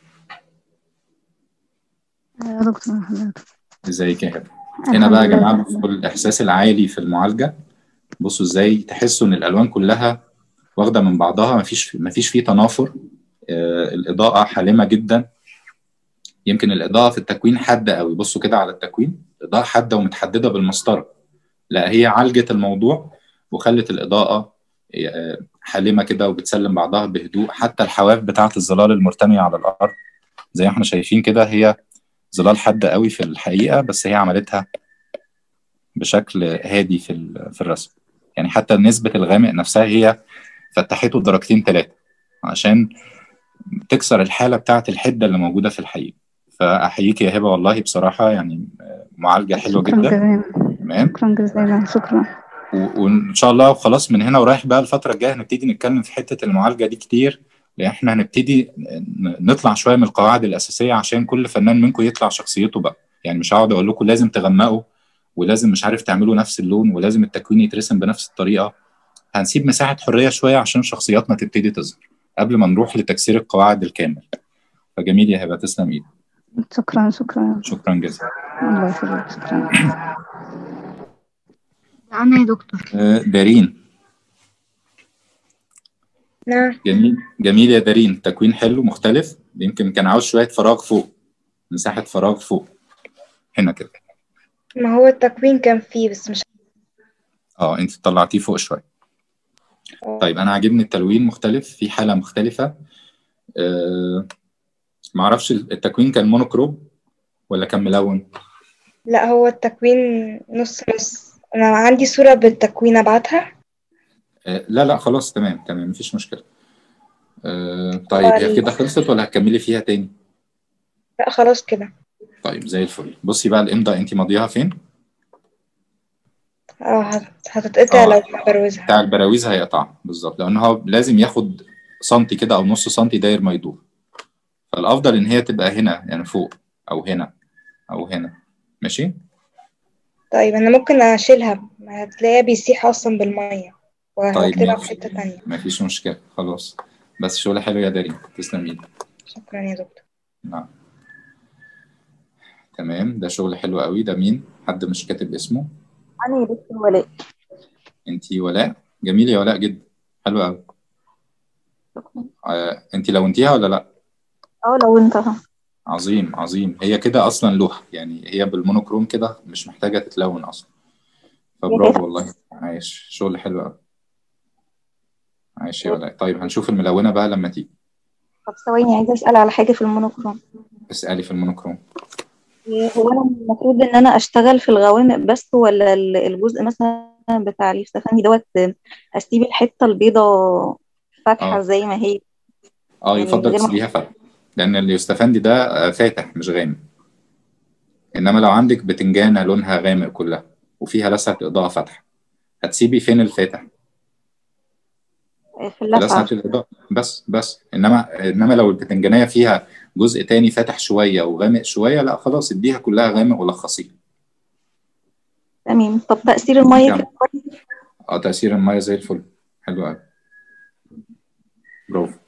يا دكتور حضرتك ازيك يا هبه هنا بقى يا الحمد جماعه لله. بصوا الاحساس العالي في المعالجه بصوا ازاي تحسوا ان الالوان كلها واخده من بعضها مفيش مفيش فيه تنافر آه الاضاءه حالمه جدا يمكن الاضاءه في التكوين حاده قوي بصوا كده على التكوين الاضاءه حاده ومتحدده بالمسطره لا هي عالجت الموضوع وخلت الاضاءه آه، حالمه كده وبتسلم بعضها بهدوء حتى الحواف بتاعه الظلال المرتميه على الارض زي ما احنا شايفين كده هي ظلال حاده قوي في الحقيقه بس هي عملتها بشكل هادي في ال- في الرسم يعني حتى نسبة الغامق نفسها هي فتحته درجتين ثلاثة عشان تكسر الحالة بتاعة الحدة اللي موجودة في الحقيقة فأحييك يا هبة والله بصراحة يعني معالجة حلوة شكرا جدا جزيلا تمام شكرا جزيلا شكرا و- وإن شاء الله خلاص من هنا ورايح بقى الفترة الجاية هنبتدي نتكلم في حتة المعالجة دي كتير لأن احنا هنبتدي ن- نطلع شوية من القواعد الأساسية عشان كل فنان منكم يطلع شخصيته بقى يعني مش هقعد أقول لكم لازم تغمقوا ولازم مش عارف تعملوا نفس اللون ولازم التكوين يترسم بنفس الطريقة هنسيب مساحة حرية شوية عشان شخصياتنا تبتدي تظهر قبل ما نروح لتكسير القواعد الكامل فجميل يا هبة تسلم ايدك شكرا شكرا شكرا جزيلا الله يخليك شكرا أنا يا دكتور آه، دارين نعم جميل جميل يا دارين تكوين حلو مختلف يمكن كان عاوز شوية فراغ فوق مساحة فراغ فوق هنا كده ما هو التكوين كان فيه بس مش اه انت طلعتيه فوق شوية طيب انا عاجبني التلوين مختلف في حالة مختلفة آه معرفش التكوين كان مونوكروم ولا كان ملون لا هو التكوين نص نص انا عندي صورة بالتكوين ابعتها آه لا لا خلاص تمام تمام مفيش مشكلة آه طيب هي كده خلصت ولا هتكملي فيها تاني لا خلاص كده طيب زي الفل بصي بقى الامضة انت ماضيها فين اه هت- هتتقطع آه. لو بروزها بتاع البراويز هيقطع بالظبط لان هو لازم ياخد سنتي كده او نص سنتي داير ما يدور فالافضل ان هي تبقى هنا يعني فوق او هنا او هنا ماشي طيب انا ممكن اشيلها ما هتلاقيها بيسيح اصلا بالمية طيب وهكتبها في ماشي حتة تانية مفيش مشكلة خلاص بس شغل حلو يا دارين تسلم ايدك شكرا يا دكتور نعم تمام ده شغل حلو قوي ده مين حد مش كاتب اسمه أنا يا دكتور ولاء انتي ولاء جميل يا ولاء جدا حلو قوي آه انتي لونتيها ولا لا اه لو انت عظيم عظيم هي كده اصلا لوحه يعني هي بالمونوكروم كده مش محتاجه تتلون اصلا فبرافو والله عايش شغل حلو قوي عايش يا ولاء طيب هنشوف الملونه بقى لما تيجي طب ثواني عايزة أسأل على حاجة في المونوكروم اسالي في المونوكروم هو أنا المفروض إن أنا أشتغل في الغوامق بس ولا ال- الجزء مثلا بتاع اليوستفندي دوت أسيب الحتة البيضة فاتحة آه. زي ما هي اه يعني يفضل غير ما- تسيبيها فتح لان اليوستفندي ده آه، فاتح مش غامق انما لو عندك بتنجانه لونها غامق كلها وفيها لسعه اضاءه فاتحه هتسيبي فين الفاتح في في اللسعة لسعه الاضاءه بس بس انما انما لو البتنجانيه فيها جزء تاني فاتح شويه وغامق شويه لا خلاص اديها كلها غامق ولخصيها تمام طب تأثير المية يعني. كده كويس اه تأثير المية زي الفل حلو قوي برافو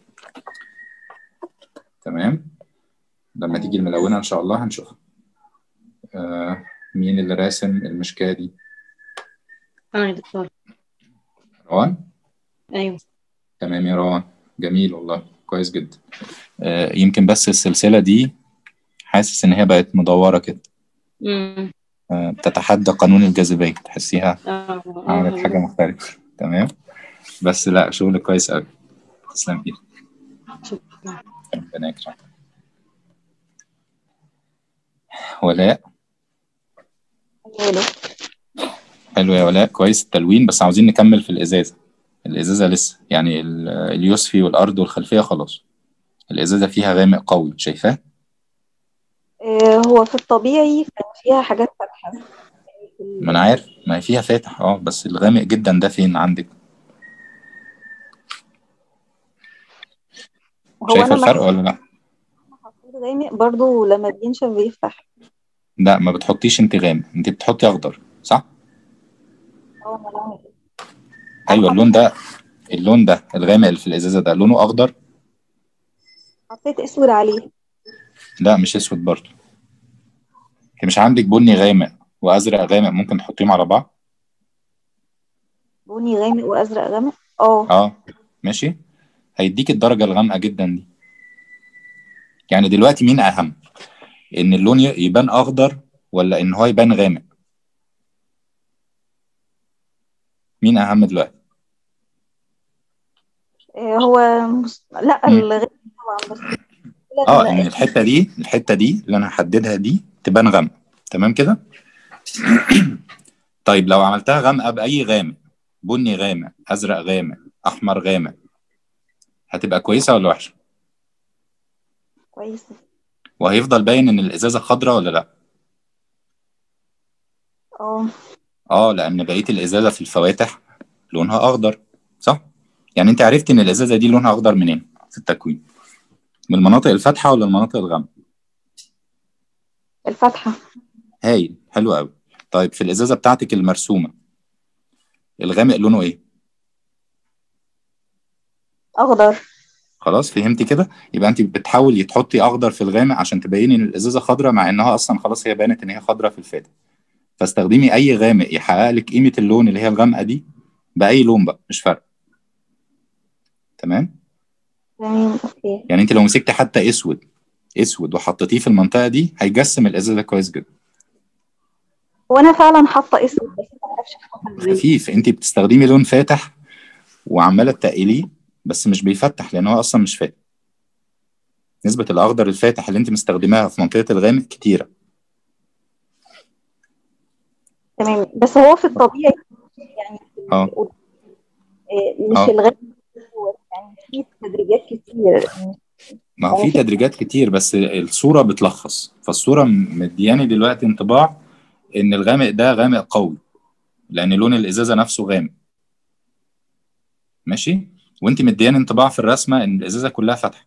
تمام لما تيجي الملونة إن شاء الله هنشوفها آه مين اللي راسم المشكاة دي أنا يا دكتور روان أيوه تمام يا روان جميل والله كويس جدا آه، يمكن بس السلسله دي حاسس ان هي بقت مدوره كده مم. آه، بتتحدى قانون الجاذبيه تحسيها اه عملت حاجه اه مختلفه تمام بس لا شغل كويس قوي تسلم ايدك شكرا ربنا يكرمك ولاء أيوة. حلو يا ولاء كويس التلوين بس عاوزين نكمل في الازازه الازازه لسه يعني ال- اليوسفي والارض والخلفيه خلاص الازازه فيها غامق قوي شايفاه آه، هو في الطبيعي كان فيها حاجات فاتحة ما انا عارف ما هي فيها فاتح اه بس الغامق جدا ده فين عندك هو شايفه أنا الفرق مثلا ولا لا حطيت غامق برضو لما بينشف بيفتح لا ما بتحطيش انت غامق انت بتحطي اخضر صح اه أنا بعمل كده. ايوه اللون ده اللون ده الغامق اللي في الازازه ده لونه اخضر حطيت أسود عليه لا مش اسود برضه انت مش عندك بني غامق وازرق غامق ممكن تحطيهم على بعض بني غامق وأزرق غامق اه اه ماشي هيديك الدرجه الغامقه جدا دي يعني دلوقتي مين اهم ان اللون ي- يبان اخضر ولا ان هو يبان غامق مين اهم دلوقتي آه، هو مس... لا مم. الغامق طبعا بس المشكلة اه إن ان الحته دي الحته دي اللي انا هحددها دي تبان غامقه تمام كده طيب لو عملتها غامقه باي غامق بني غامق ازرق غامق احمر غامق هتبقى كويسه ولا وحشه كويس وهيفضل باين ان الازازه خضراء ولا لا اه اه لان بقيه الازازه في الفواتح لونها اخضر صح يعني انت عرفت ان الازازه دي لونها اخضر منين في التكوين من المناطق الفاتحه ولا المناطق الغامقه الفاتحة هايل حلو قوي طيب في الازازه بتاعتك المرسومه الغامق لونه ايه أخضر خلاص فهمتي كده يبقى انت بتحاولي تحطي اخضر في الغامق عشان تبيني ان الازازه خضراء مع انها اصلا خلاص هي بانت ان هي خضراء في الفاتح فاستخدمي اي غامق يحقق لك قيمه اللون اللي هي الغامقه دي باي لون بقى مش فارقه تمام تمام اوكي يعني انت لو مسكتي حتى اسود اسود وحطيتيه في المنطقه دي هيجسم الازازه كويس جدا هو أنا فعلا حاطة أسود بس معرفش أفتحها إزاي خفيف انت بتستخدمي لون فاتح وعماله تقليه بس مش بيفتح لان هو اصلا مش فاتح نسبه الاخضر الفاتح اللي انت مستخدماها في منطقه الغامق كتيره تمام بس هو في الطبيعي يعني اه آه، مش اه الغامق هو يعني في تدريجات كتير ما هو يعني في في تدريجات كتير بس الصورة بتلخص فالصورة مدياني دلوقتي انطباع ان الغامق ده غامق قوي لان لون الازازة نفسه غامق ماشي وانت مدياني انطباع في الرسمة ان الازازة كلها فاتحة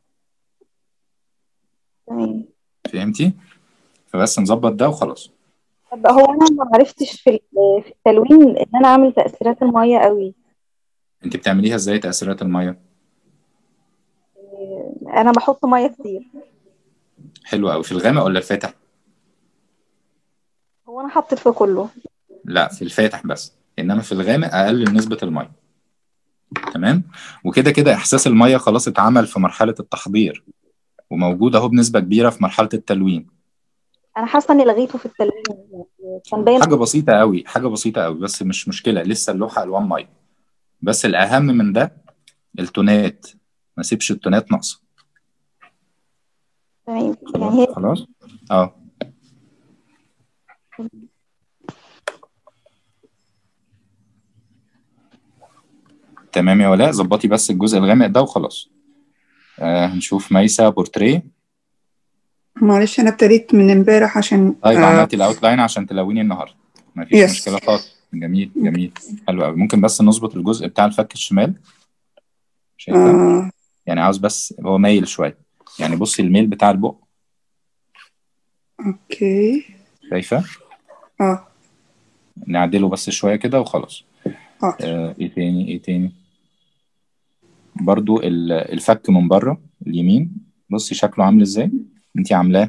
تمام فهمتي فبس نظبط ده وخلاص طب هو أنا ما عرفتش في ال- في التلوين إن أنا أعمل تأثيرات المية قوي انت بتعمليها ازاي تأثيرات المية آه، أنا بحط مية كتير حلو قوي في الغامق ولا الفاتح هو أنا حطيت في كله لا في الفاتح بس انما في الغامق اقلل نسبة المية تمام وكده كده احساس المية خلاص اتعمل في مرحلة التحضير وموجود اهو بنسبة كبيرة في مرحلة التلوين أنا حاسة إني لغيته في التلوين يعني كان باين حاجة بسيطة قوي حاجة بسيطة قوي بس مش مشكلة لسه اللوحة ألوان مية بس الأهم من ده التونات ما سيبش التونات ناقصة تمام يعني هي خلاص اه تمام يا ولاء ظبطي بس الجزء الغامق ده وخلاص آه هنشوف ميسا بورتريه معلش انا ابتديت من امبارح عشان طيب آه عملتي الاوتلاين عشان تلوني النهارده ما فيش يس مشكلة خالص جميل جميل حلو قوي ممكن بس نظبط الجزء بتاع الفك الشمال شايفه آه يعني عاوز بس هو مايل شويه يعني بصي الميل بتاع البق اوكي شايفه اه نعدله بس شويه كده وخلاص حاضر آه ايه تاني ايه تاني برضو ال- الفك من بره اليمين بصي شكله عامل ازاي انتي عاملاه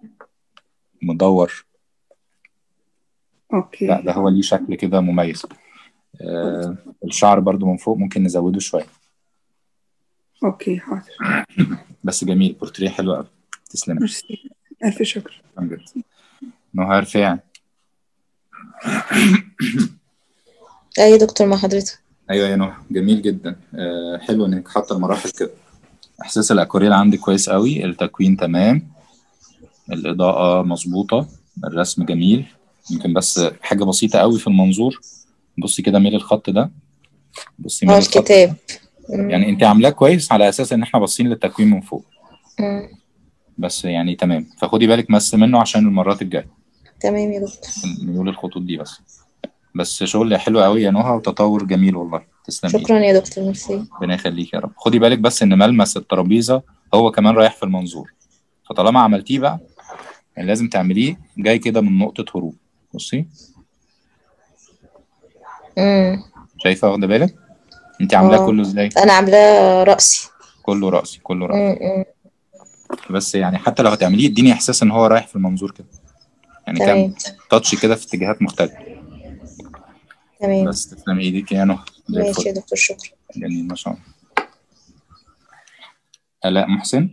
مدور لا اوكي ده هو ليه شكل كده مميز آه الشعر برضو من فوق ممكن نزوده شويه اوكي حاضر بس جميل بورتريه حلو قوي تسلمي ميرسي الف شكر شكراً جدا نهى رفاعي اي دكتور مع حضرتك ايوه يا نهى جميل جدا آه حلو انك حاطه المراحل كده احساس الاكوريل عندك كويس قوي التكوين تمام الاضاءه مظبوطه الرسم جميل يمكن بس حاجه بسيطه قوي في المنظور بصي كده ميل الخط ده بصي ميل اه الخط الكتاب مم. يعني انت عاملاه كويس على اساس ان احنا باصين للتكوين من فوق مم. بس يعني تمام فخدي بالك بس منه عشان المرات الجايه تمام يا دكتور ميول الخطوط دي بس بس شغل حلو قوي يا نهى وتطور جميل والله تسلمي شكرا يا دكتور ميرسي ربنا يخليك يا رب خدي بالك بس ان ملمس الترابيزه هو كمان رايح في المنظور فطالما عملتيه بقى يعني لازم تعمليه جاي كده من نقطه هروب بصي مم. شايفه واخده بالك انت عاملاه اه كله ازاي انا عاملاه رأسي كله راسي كله راسي مم. مم. بس يعني حتى لو هتعمليه اديني احساس ان هو رايح في المنظور كده يعني كام تمام تاتش كده في اتجاهات مختلفه تمام بس تسلم ايديك يا نهى زي ماشي الفل يا دكتور شكرا جميل ما شاء الله آلاء محسن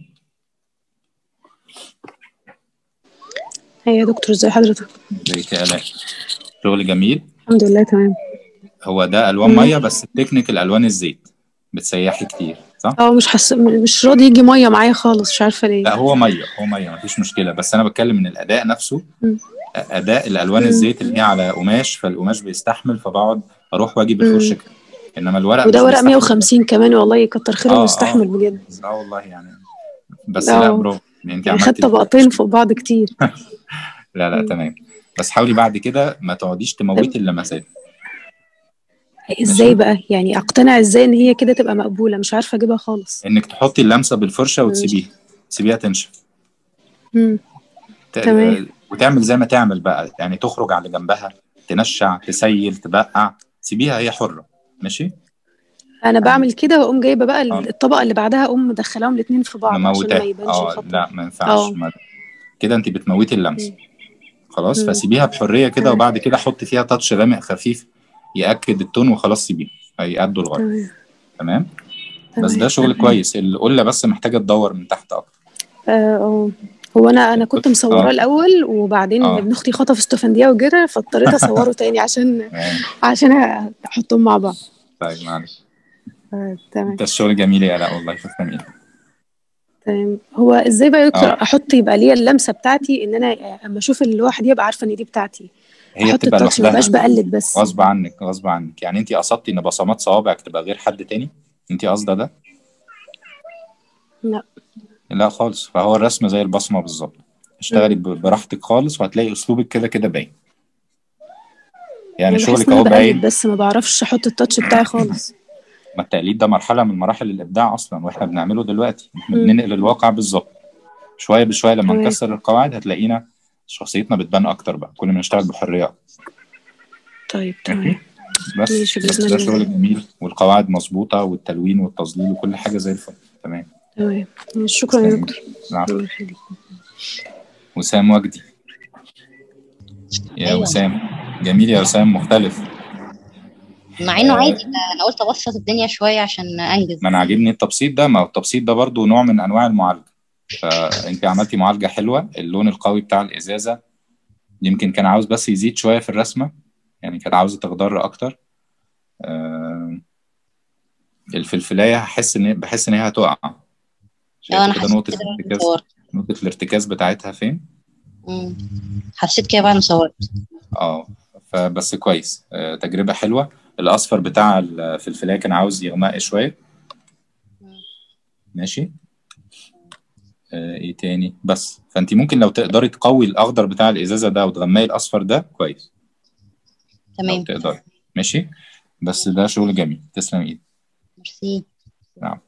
هي يا دكتور ازي حضرتك ازيك يا آلاء شغل جميل الحمد لله تمام هو ده الوان مم. ميه بس التكنيك الالوان الزيت بتسيحي كتير صح اه مش حس... مش راضي يجي ميه معايا خالص مش عارفه ليه لا هو ميه هو ميه مفيش مشكله بس انا بتكلم ان الاداء نفسه مم. اداء الالوان مم. الزيت اللي هي على قماش فالقماش بيستحمل فبقعد اروح واجي مم. بالفرشه كده انما الورق وده مش ورق بيستحمل 150 كمان والله يكتر خيره اه ويستحمل اه بجد اه والله يعني بس لا اه برافو يعني انت يعني خد عملتي طبقتين فوق بعض كتير لا لا مم. تمام بس حاولي بعد كده ما تقعديش تموتي اللمسات ازاي ماشي بقى يعني اقتنع ازاي ان هي كده تبقى مقبوله مش عارفه اجيبها خالص انك تحطي اللمسه بالفرشه مم. وتسيبيها تسيبيها تنشف مم. ت- تمام وتعمل زي ما تعمل بقى يعني تخرج على جنبها تنشع تسيل تبقع سيبيها هي حرة ماشي انا بعمل كده واقوم جايبه بقى اه الطبقه اللي بعدها اقوم مدخلاهم الاثنين في بعض عشان ما مموتاه يبانش اه الخط لا ما ينفعش اه ما كده انت بتموتي اللمس مم. خلاص مم. فسيبيها بحرية كده تمام وبعد كده حطي فيها تاتش غامق خفيف يأكد التون وخلاص سيبيه هيأدوا الغرض تمام تمام بس ده تمام شغل كويس القلة بس محتاجة تدور من تحت أكتر اه آه. هو انا انا كنت مصوراه اه الاول وبعدين اه ابن اختي خطف استفنديه وجرى فاضطريت اصوره تاني عشان تمام عشان احطهم مع بعض طيب معلش آه، تمام انت الشغل جميل يا لا والله تسلم ايدك تمام هو ازاي بقى يا دكتور اه احط يبقى ليا اللمسه بتاعتي ان انا اما اشوف اللوحه دي ابقى عارفه ان دي بتاعتي هي احط بتبقى التاتش ما بقاش لوحدها بقلد بس غصب عنك غصب عنك يعني انت قصدتي ان بصمات صوابعك تبقى غير حد تاني انت قاصده ده لا لا خالص فهو الرسم زي البصمه بالظبط اشتغلي مم. ب- براحتك خالص وهتلاقي اسلوبك كده كده باين يعني انا بحس شغلك ان انا اهو بقلد باين بس ما بعرفش احط التاتش بتاعي خالص ما التقليد ده مرحله من مراحل الابداع اصلا واحنا بنعمله دلوقتي احنا مم. بننقل الواقع بالظبط شويه بشويه لما تمام نكسر القواعد هتلاقينا شخصيتنا بتبان اكتر بقى كل ما نشتغل بحريه أكتر. طيب ماشي تمام بس ماشي بس باذن ده الله شغل جميل والقواعد مظبوطه والتلوين والتظليل وكل حاجه زي الفل تمام تمام ماشي، شكرا يا تسلم دكتور العفو الله يخليك وسام وجدي يا ايوه وسام جميل يا وسام مختلف مع انه آه عادي ده انا قلت ابسط الدنيا شويه عشان انجز ما انا عاجبني التبسيط ده ما هو التبسيط ده برضو نوع من انواع المعالجه فانت عملتي معالجه حلوه اللون القوي بتاع الازازه يمكن كان عاوز بس يزيد شويه في الرسمه يعني كانت عاوزه تخضر اكتر آه الفلفلايه هحس ان بحس ان هي هتقع اه شايفه انا كده حسيت نقطه كده بعد ما الارتكاز صورت نقطه الارتكاز بتاعتها فين مم. حسيت كده بعد ما صورت اه فبس كويس آه تجربه حلوه الاصفر بتاع الفلفلايه كان عاوز يغمق شويه ماشي آه ايه تاني بس فانت ممكن لو تقدري تقوي الاخضر بتاع الازازه ده وتغمقي الاصفر ده كويس لو تمام تقدري ماشي بس ده شغل جميل تسلم ايدك ميرسي نعم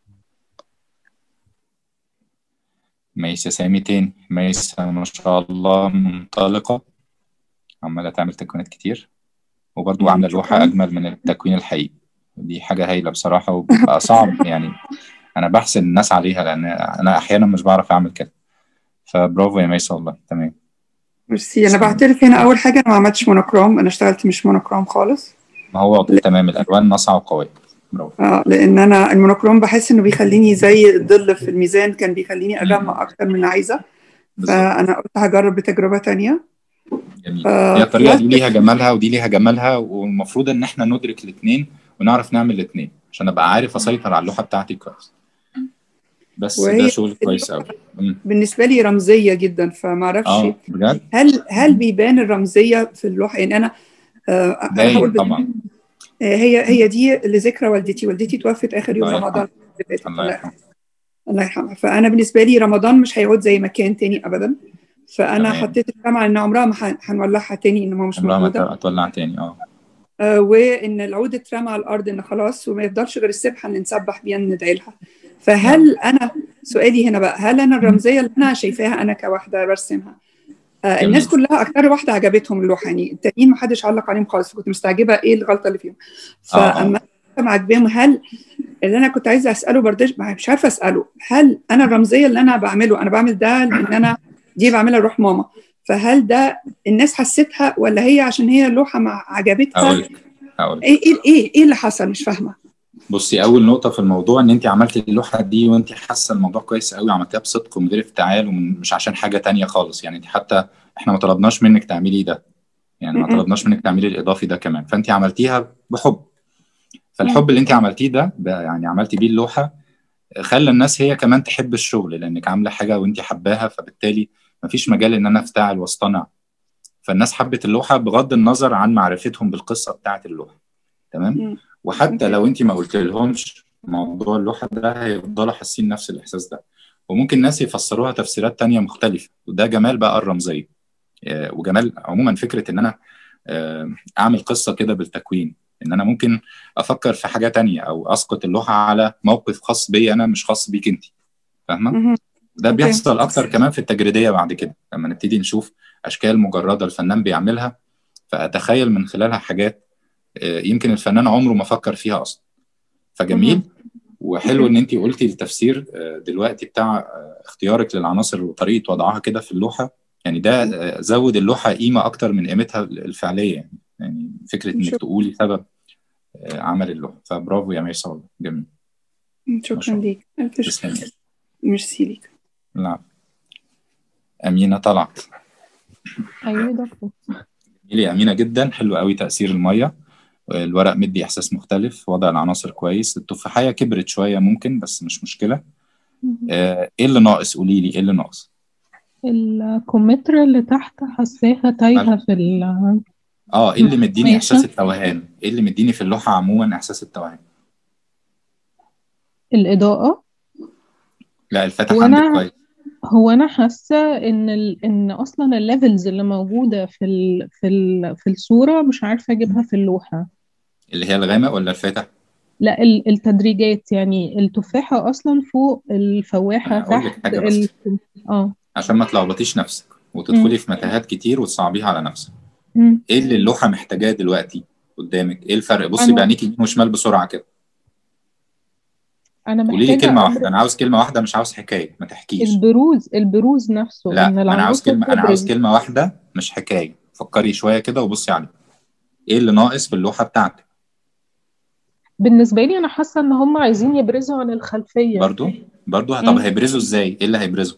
ميسة سامي تاني ميسة ما شاء الله منطلقة عمالة تعمل تكوينات كتير وبرضو عاملة لوحة شكرا أجمل من التكوين الحقيقي دي حاجة هايلة بصراحة وبيبقى صعب يعني أنا بحسن الناس عليها لأن أنا أحيانا مش بعرف أعمل كده فبرافو يا ميسة والله تمام ميرسي انا تسلم بعترف هنا اول حاجه انا ما عملتش مونوكروم انا اشتغلت مش مونوكروم خالص ما هو لا تمام الألوان ناصعة وقوية برافو اه لان انا المونوكروم بحس انه بيخليني زي الظل في الميزان كان بيخليني اغمق اكتر من اللي عايزه فانا قلت هجرب بتجربه تانية جميل آه، هي الطريقه دي بلاستيك- ليها جمالها ودي ليها جمالها والمفروض ان احنا ندرك الاثنين ونعرف نعمل الاثنين عشان ابقى عارف اسيطر على اللوحه بتاعتي كويس بس وهي ده شغل كويس قوي بالنسبه لي رمزيه جدا فما اعرفش اه بجد هل هل بيبان الرمزيه في اللوحه يعني انا آه، انا باين هقول بال- طبعا آه، هي هي دي لذكرى والدتي والدتي توفت اخر يوم الله رمضان يرحمها. اللي فاتت الله الله يرحمه الله يرحمها فانا بالنسبه لي رمضان مش هيعود زي ما كان تاني ابدا فانا تمام. حطيت الشمعه ان عمرها ما ح- هنولعها تاني ان ما مش عمرها ما موجوده تولع تاني اه آه، وان العود اترمى على الارض ان خلاص وما يفضلش غير السبحه اللي نسبح بيها ندعي لها فهل انا سؤالي هنا بقى هل انا الرمزيه اللي انا شايفاها انا كواحده برسمها آه جميل. الناس كلها اكتر واحده عجبتهم اللوحه يعني التانيين ما حدش علق عليهم خالص فكنت مستعجبه ايه الغلطه اللي فيهم آه، آه. فاما كنت عاجباهم هل اللي انا كنت عايزه اساله بردش مش عارفه اساله هل انا الرمزيه اللي انا بعمله انا بعمل ده لان انا دي بعملها لروح ماما فهل ده الناس حستها ولا هي عشان هي اللوحه ما عجبتها هقول لك هقول لك ايه ايه ايه ايه اللي حصل مش فاهمه بصي اول نقطه في الموضوع ان انت عملتي اللوحه دي وانت حاسه الموضوع كويس قوي وعملتيها بصدق ومن غير افتعال ومش عشان حاجه تانية خالص يعني انت حتى احنا ما طلبناش منك تعملي ده يعني ما م-م. طلبناش منك تعملي الاضافي ده كمان فانت عملتيها بحب فالحب اللي انت عملتيه ده, ده يعني عملتي بيه اللوحه خلى الناس هي كمان تحب الشغل لانك عامله حاجه وانت حباها فبالتالي مفيش مجال ان انا افتعل واصطنع فالناس حبت اللوحه بغض النظر عن معرفتهم بالقصه بتاعه اللوحه تمام م. وحتى لو انت ما قلت لهمش موضوع اللوحه ده هيفضلوا حاسين نفس الاحساس ده وممكن ناس يفسروها تفسيرات تانية مختلفة وده جمال بقى الرمزية آه، وجمال عموما فكرة ان انا آه، اعمل قصة كده بالتكوين ان انا ممكن افكر في حاجة تانية او اسقط اللوحة على موقف خاص بي انا مش خاص بيك انت فاهمة مهم. ده أوكي. بيحصل اكتر كمان في التجريدية بعد كده لما نبتدي نشوف اشكال مجردة الفنان بيعملها فاتخيل من خلالها حاجات آه، يمكن الفنان عمره ما فكر فيها اصلا فجميل وحلو ان انت قلتي التفسير آه، دلوقتي بتاع آه، اختيارك للعناصر وطريقه وضعها كده في اللوحه يعني ده آه، زود اللوحه قيمه اكتر من قيمتها الفعليه يعني يعني فكره انك شكرا. تقولي سبب آه، عمل اللوحه فبرافو يا ميسا والله جميل ما شاء شكرا الله. ليك الف شكر تسلمي ميرسي ليك نعم امينه طلعت ايوه يا دكتور جميل يا امينه جدا حلو قوي تاثير الميه الورق مدي احساس مختلف وضع العناصر كويس التفاحيه كبرت شويه ممكن بس مش مشكله آه، ايه اللي ناقص قولي لي ايه اللي ناقص الكمثرى اللي تحت حاساها تايهة في ال اه ايه اللي مديني ماشي. احساس التوهان ايه اللي مديني في اللوحه عموما احساس التوهان الإضاءة لا الفتح وأنا- عندك كويس هو أنا حاسة إن ال... إن أصلا الليفلز اللي موجودة في ال... في ال... في الصورة مش عارفة أجيبها في اللوحة اللي هي الغامق ولا الفاتح لا ال- التدريجات يعني التفاحة أصلا فوق الفواحة أنا أقول لك تحت حاجة بس. ال... اه عشان ما تلخبطيش نفسك وتدخلي في متاهات كتير وتصعبيها على نفسك مم. ايه اللي اللوحه محتاجاه دلوقتي قدامك ايه الفرق بصي أنا- بعينيك يمين وشمال بسرعه كده أنا قولي لي محتاجة كلمه أبرز واحده انا عاوز كلمه واحده مش عاوز حكايه ما تحكيش البروز البروز نفسه لا إن ما انا عاوز العناصر كلمه انا عاوز تبرز كلمه واحده مش حكايه فكري شويه كده وبصي عليه ايه اللي ناقص في اللوحه بتاعتك بالنسبة لي أنا حاسة إن هم عايزين يبرزوا عن الخلفية برضو برضو طب مم. هيبرزوا ازاي ايه اللي هيبرزوا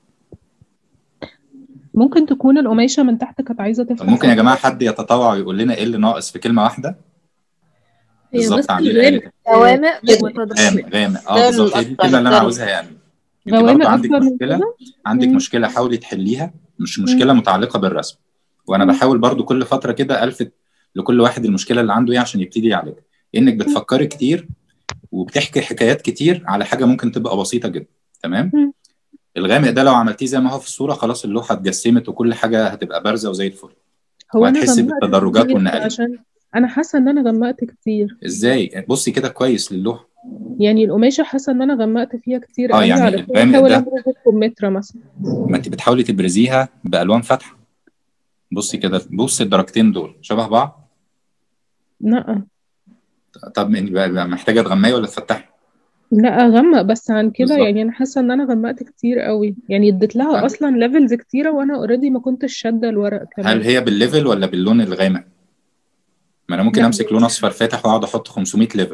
ممكن تكون القماشة من تحت كانت عايزة طب تفتح ممكن يا جماعه حد يتطوع ويقول لنا ايه اللي ناقص في كلمه واحده هي بالظبط بس عاملين غامق قالت غوامق غامق غامق اه ده بالظبط هي دي الكلمه اللي انا عاوزها يعني انت غوامق برضو عندك أكتر من مشكله كده عندك مم. مشكله حاولي تحليها مش مشكله متعلقه بالرسم وانا بحاول برضو كل فتره كده الفت لكل واحد المشكله اللي عنده ايه عشان يبتدي يعالجها انك بتفكري كتير وبتحكي حكايات كتير على حاجه ممكن تبقى بسيطه جدا تمام مم. الغامق ده لو عملتيه زي ما هو في الصوره خلاص اللوحه اتجسمت وكل حاجه هتبقى بارزه وزي الفل هو أنا وهتحسي غمقت بالتدرجات كتير والنقلات عشان أنا حاسة إن أنا غمقت كتير ازاي بصي كده كويس للوحه يعني القماشة حاسة إن أنا غمقت فيها كتير اه قوي يعني علشان الغامق أحاول ده أبرز الكمثرى مثلا ما انت بتحاولي تبرزيها بالوان فاتحه بصي كده بصي الدرجتين دول شبه بعض لا طب انت بقى بقى محتاجه تغمقي ولا تفتحي لا غمق بس عن كده بالظبط. يعني أنا حاسة إن أنا غمقت كتير قوي يعني اديت لها طيب. أصلا ليفلز كتيرة وأنا أوريدي ما كنتش شادة الورق هل كمان هي بالليفل ولا باللون الغامق ما انا ممكن لا امسك لون اصفر فاتح واقعد احط 500 ليفل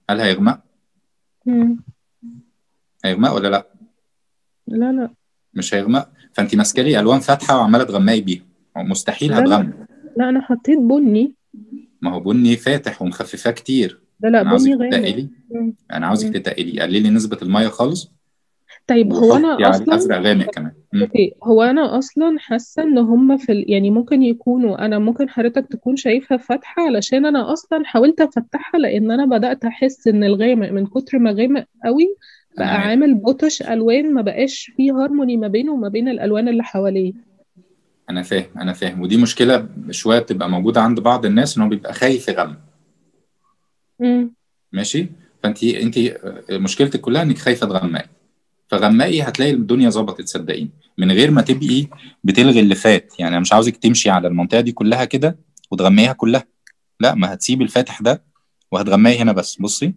هل هيغمق مم. هيغمق ولا لا لا لا مش هيغمق فانت ماسكه لي الوان فاتحه وعماله تغمقي بيها مستحيل لا لا هتغمق لا انا حطيت بني ما هو بني فاتح ومخففاه كتير لا لا انا عاوزك بني غامق تتقلي مم. انا عاوزك مم. تتقلي قللي نسبه الميه خالص طيب هو انا وحطي عليه اصلا ازرق غامق كمان مم. اوكي هو انا اصلا حاسه ان هم في ال... يعني ممكن يكونوا انا ممكن حضرتك تكون شايفها فاتحه علشان انا اصلا حاولت افتحها لان انا بدات احس ان الغامق من كتر ما غامق قوي بقى انا عارف عامل بوتش الوان ما بقاش فيه هارموني ما بينه وما بين الالوان اللي حواليه انا فاهم انا فاهم ودي مشكله شويه بتبقى موجوده عند بعض الناس ان هو بيبقى خايف يغمق امم ماشي فانت انت مشكلتك كلها انك خايفه تغمقي فغمقي هتلاقي الدنيا ظبطت صدقيني من غير ما تبقي بتلغي اللي فات يعني انا مش عاوزك تمشي على المنطقه دي كلها كده وتغمقيها كلها لا ما هتسيبي الفاتح ده وهتغمقي هنا بس بصي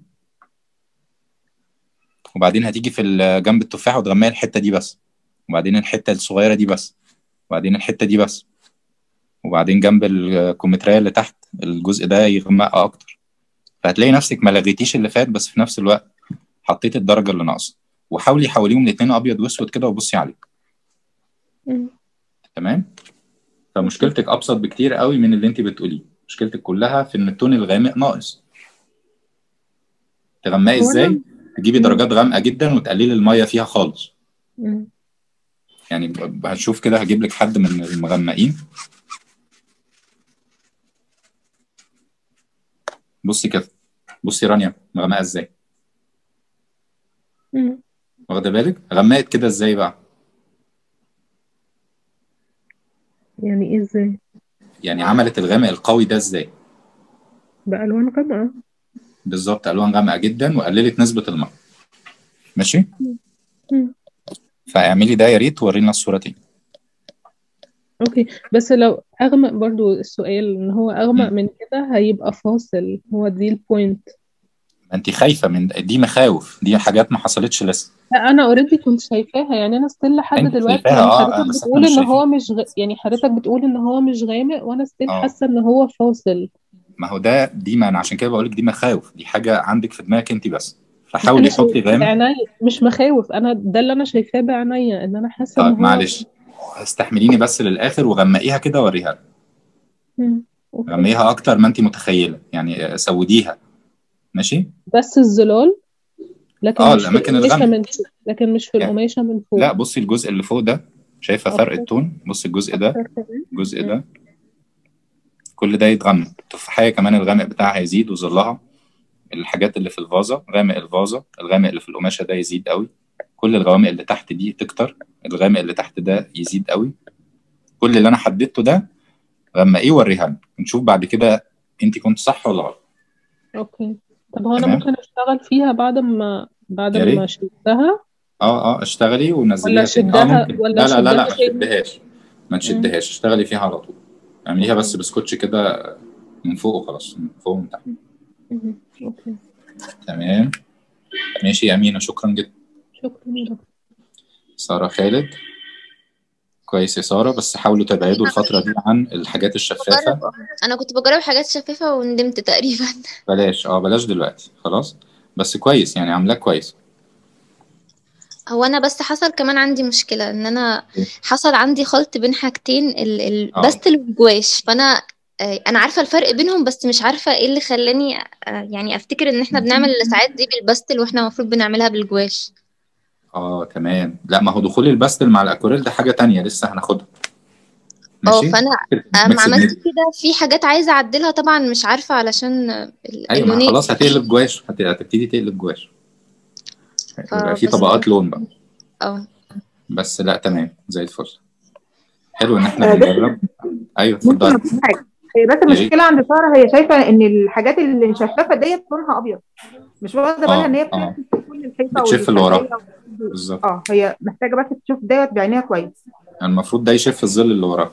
وبعدين هتيجي في ال- جنب التفاحه وتغمقي الحته دي بس وبعدين الحته الصغيره دي بس وبعدين الحته دي بس وبعدين جنب الكومتريه اللي تحت الجزء ده يغمقها اكتر فهتلاقي نفسك ما لغيتيش اللي فات بس في نفس الوقت حطيت الدرجه اللي ناقصه وحاولي حوليهم الاثنين ابيض واسود كده وبصي عليه مم. تمام فمشكلتك ابسط بكتير قوي من اللي انت بتقوليه مشكلتك كلها في ان التون الغامق ناقص تغمقي هو ازاي انا تجيبي مم. درجات غامقه جدا وتقللي الميه فيها خالص مم. يعني ب- هنشوف كده هجيب لك حد من المغمقين بصي كده بصي رانيا مغمقه ازاي مم. واخده بالك غمقت كده ازاي بقى يعني ايه ازاي يعني عملت الغامق القوي ده ازاي بألوان غامقة بالظبط الوان غامقه جدا وقللت نسبه الميه ماشي مم. فاعملي ده يا ريت ورينا الصوره تاني اوكي بس لو اغمق برضو السؤال ان هو اغمق مم. من كده هيبقى فاصل هو دي البوينت انت خايفه من دي مخاوف دي حاجات ما حصلتش لسه لا انا اوريدي كنت شايفاها يعني انا ستيل لحد انت دلوقتي شايفاها يعني اه حضرتك آه، بس احنا بتقول مش ان شايفين هو مش غ... يعني حضرتك بتقول ان هو مش غامق وانا ستيل اه حاسه ان هو فاصل ما هو ده دي ما انا عشان كده بقول لك دي مخاوف دي حاجه عندك في دماغك انت بس انا فحاولي حطي شايفاه غامق بعينيا مش مخاوف انا ده اللي انا شايفاه بعينيا ان انا حاسه ان طيب هو معلش استحمليني بس للاخر وغمقيها كده وريها لي. مم. اوكي غمقيها اكتر ما انت متخيله يعني سوديها ماشي بس الظلال لكن اه مش في الاماكن القماشه الغامقه من فوق لكن مش في يعني القماشه من لا فوق بصي الجزء اللي فوق ده شايفه فرق اكتر التون بصي الجزء ده اكتر كمان الجزء مم. ده كل ده يتغمق التفاحية كمان الغامق بتاعها يزيد وظلها الحاجات اللي في الفازة غامق الفازة الغامق اللي في القماشة ده يزيد قوي كل الغوامق اللي تحت دي تكتر الغامق اللي تحت ده يزيد قوي كل اللي انا حددته ده غمقيه وريها لي نشوف بعد كده انت كنت صح ولا غلط اوكي طب هو انا تمام ممكن اشتغل فيها بعد ما بعد يا ما ريت شلتها اه اه اشتغلي ولا ونزليها تاني اه اشدها ممكن ولا لا لا لا لا اشدها ما تاني تشدهاش ما مم. تشدهاش اشتغلي فيها على طول اعمليها بس اوكي بسكوتش كده من فوق وخلاص من فوق ومن تحت مم. اوكي تمام ماشي يا أمينة شكرا جدا شكرا يا دكتور سارة خالد كويس يا سارة بس حاولوا تبعدوا الفترة دي عن الحاجات الشفافة بجرب اه انا كنت بجرب حاجات شفافة وندمت تقريبا بلاش اه بلاش دلوقتي خلاص بس كويس يعني عاملاه كويس هو انا بس حصل كمان عندي مشكلة ان انا إيه؟ حصل عندي خلط بين حاجتين ال- اه الباستل والجواش فانا آه، انا عارفة الفرق بينهم بس مش عارفة ايه اللي خلاني آه، يعني افتكر ان احنا بنعمل الساعات دي بالباستل واحنا المفروض بنعملها بالجواش اه تمام لا ما هو دخول الباستل مع الأكوريل ده حاجة تانية لسه هناخدها اه ماشي فانا اما ميكس عملت بنت كده في حاجات عايزة اعدلها طبعا مش عارفة علشان ال- ايوه ما اللونين خلاص هتقلب جواش هت- هتبتدي تقلب جواش يبقى في فبس طبقات لون بقى اه بس لا تمام زي الفل حلو ان احنا آه، دكتور بنجرب ايوه ممكن اتفضلي اقول حاجه هي بس يا ريت المشكله عند ساره هي شايفه ان الحاجات اللي شفافه ديت لونها ابيض مش واخده بالها ان اه هي اه بتعكس كل الحيطه بتشف اللي والخلفيه وراها بالظبط اه هي محتاجه بس تشوف ديت بعينيها كويس المفروض ده يشف الظل اللي وراه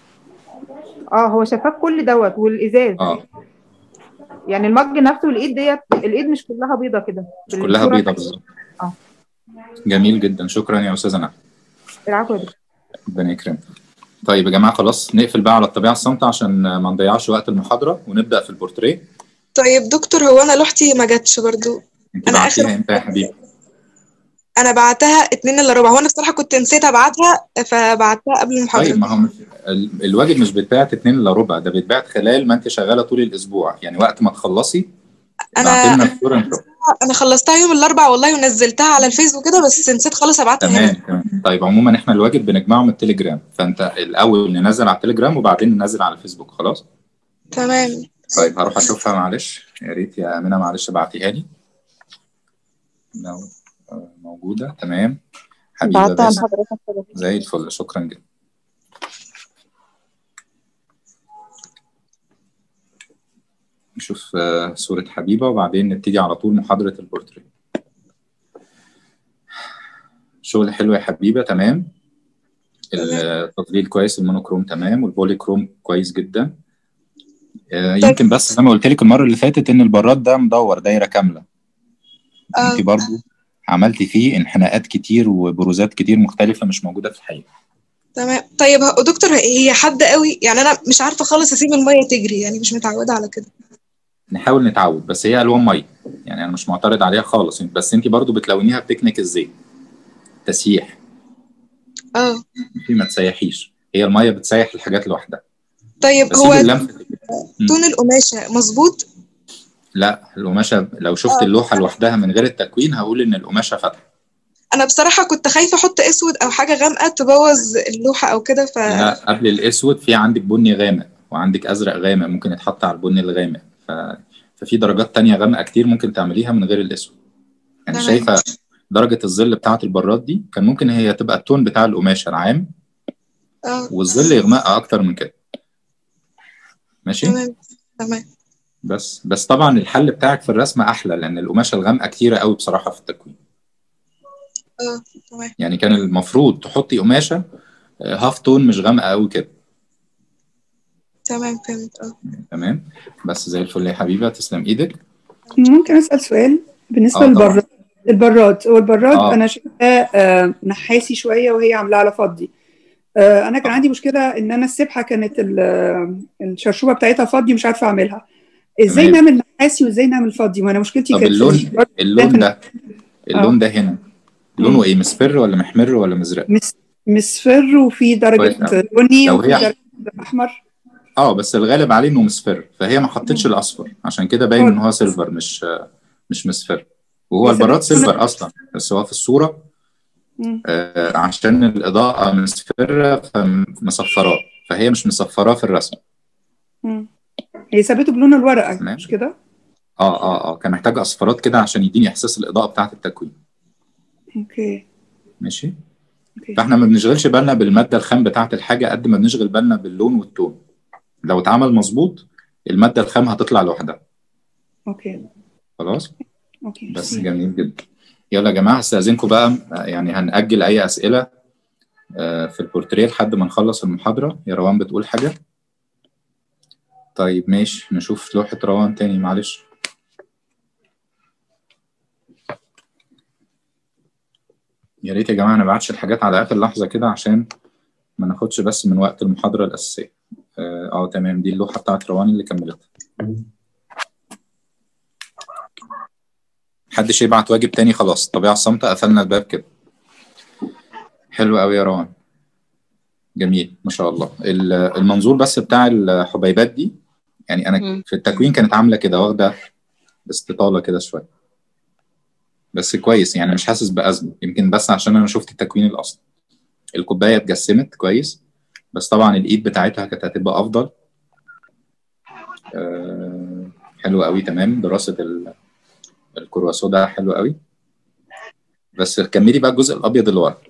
اه هو شفاف كل دوت والازاز اه يعني المج نفسه الايد ديت الايد مش كلها بيضه كده مش كلها الصورة بيضة الحقيقية. بالظبط اه جميل جدا شكرا يا استاذه نعم العفو يا دكتور ربنا يكرمك طيب يا جماعه خلاص نقفل بقى على الطبيعه الصامته عشان ما نضيعش وقت المحاضره ونبدا في البورتريه طيب دكتور هو انا لوحتي ما جاتش برضو انت انا بعتيها اخر امتى يا حبيبي انا بعتها اتنين الا ربع وانا الصراحه كنت نسيت ابعتها فبعتها قبل المحاضره طيب ما هو مش ال- الواجب مش بيتبعت اتنين الا ربع ده بيتبعت خلال ما انت شغاله طول الاسبوع يعني وقت ما تخلصي ابعتي لنا انا الصوره نشوف انا خلصتها يوم الاربع والله ونزلتها على الفيس وكده بس نسيت خالص ابعتها هنا تمام تمام طيب عموما احنا الواجب بنجمعه من التليجرام فانت الاول ننزل على التليجرام وبعدين ننزل على الفيسبوك خلاص تمام طيب هروح اشوفها معلش يا ريت يا امينه معلش ابعتيها لي لو آه، موجوده تمام حبيبه بعتها باسم لحضرتك كده. زي الفل شكرا جدا نشوف آه، صورة حبيبة وبعدين نبتدي على طول محاضرة البورتريه شغل حلو يا حبيبة تمام التظليل كويس المونوكروم تمام والبولي كروم كويس جدا آه، يمكن بس زي ما قلت لك المرة اللي فاتت إن البراد ده مدور دايرة كاملة اه أنت برضو عملتي فيه انحناءات كتير وبروزات كتير مختلفة مش موجودة في الحقيقة تمام طيب ه- دكتور هي حادة قوي يعني انا مش عارفه خالص اسيب الميه تجري يعني مش متعوده على كده نحاول نتعود بس هي الوان ميه يعني انا مش معترض عليها خالص بس انت برضو بتلونيها بتكنيك الزيت تسييح اه في ما تسيحيش هي الميه بتسيح الحاجات لوحدها طيب بس هو سيب اللمسه مم. تون القماشه مظبوط لا القماشه لو شفت آه. اللوحه لوحدها من غير التكوين هقول ان القماشه فاتحه انا بصراحه كنت خايفه احط اسود او حاجه غامقه تبوظ اللوحه او كده ف لا قبل الاسود في عندك بني غامق وعندك ازرق غامق ممكن يتحط على البني الغامق ف... ففي درجات تانية غامقه كتير ممكن تعمليها من غير الاسود يعني تمام. شايفه درجه الظل بتاعه البراد دي كان ممكن هي تبقى التون بتاع القماشه العام اه والظل يغمقها اكتر من كده ماشي تمام تمام بس بس طبعا الحل بتاعك في الرسم احلى لان القماشه الغامقه كتيره قوي بصراحه في التكوين اه تمام يعني كان المفروض تحطي قماشه آه، هاف تون مش غامقه قوي كده تمام فهمت اه تمام بس زي الفل يا حبيبه تسلم ايدك ممكن اسال سؤال بالنسبه آه، طبعاً. للبراد البراد هو البراد آه. انا شايفاه آه، نحاسي شويه وهي عاملاه على فضي آه، انا كان عندي مشكله ان انا السبحه كانت ال- آه، الشرشوبه بتاعتها فضي ومش عارفه اعملها ازاي تمام. نعمل نحاسي وازاي نعمل فضي وانا مشكلتي طب كانت في اللون البراد اللون في- ده اللون ده هنا لونه ايه مصفر ولا محمر ولا مزرق مس- مصفر وفي درجه كويس أوي. بني لو وفي هي- درجه احمر اه بس الغالب عليه انه مصفر فهي ما حطتش الاصفر عشان كده باين ان هو سيلفر مش مش مصفر وهو يا البراد سلام. سيلفر اصلا بس هو في الصوره مم. آه عشان الاضاءه مصفره فمصفراه فهي مش مصفراه في الرسم مم. هي سابته بلون الورقه تمام. مش كده؟ اه اه اه كان محتاج اصفرات كده عشان يديني احساس الاضاءه بتاعه التكوين اوكي ماشي اوكي فاحنا ما بنشغلش بالنا بالماده الخام بتاعه الحاجه قد ما بنشغل بالنا باللون والتون لو اتعمل مظبوط الماده الخام هتطلع لوحدها اوكي خلاص اوكي بس جميل جدا يلا يا جماعه استاذنكم بقى يعني هنأجل اي اسئله آه، في البورتريه لحد ما نخلص المحاضره يا روان بتقول حاجه طيب ماشي نشوف لوحه روان تاني معلش يا ريت يا جماعه ما نبعتش الحاجات على اخر لحظه كده عشان ما ناخدش بس من وقت المحاضره الاساسيه اه آه، تمام دي اللوحه بتاعت روان اللي كملتها محدش يبعت واجب تاني خلاص الطبيعه الصامته قفلنا الباب كده حلو قوي يا روان جميل ما شاء الله ال- المنظور بس بتاع الحبيبات دي يعني انا مم. في التكوين كانت عامله كده واخده استطاله كده شويه بس كويس يعني مش حاسس بأزمة يمكن بس عشان انا شفت التكوين الاصلي الكوبايه اتجسمت كويس بس طبعا الايد بتاعتها كانت هتبقى افضل آه حلو قوي تمام دراسه ال- الكرواسو ده حلو قوي بس كملي بقى الجزء الابيض اللي ورا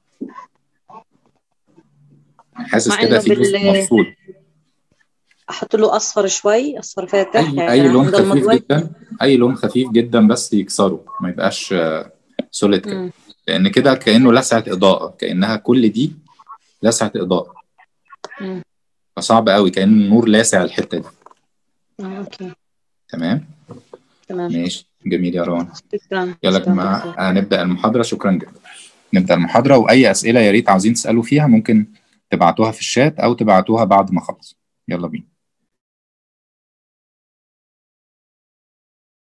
حاسس مع كده إنه في جزء بال- مفصول احط له اصفر شوي اصفر فاتح اي يعني اي لون يضل خفيف مضوي جدا اي لون خفيف جدا بس يكسره ما يبقاش سوليد كده مم. لان كده كانه لسعه اضاءه كانها كل دي لسعه اضاءه مم. فصعب قوي كان النور لاسع الحته دي آه، اوكي تمام تمام ماشي جميل يا روان شكرا يلا يا شكرا جماعه دكتور. هنبدا المحاضره شكرا جدا نبدا المحاضره واي اسئله يا ريت عاوزين تسالوا فيها ممكن تبعتوها في الشات او تبعتوها بعد ما اخلص يلا بينا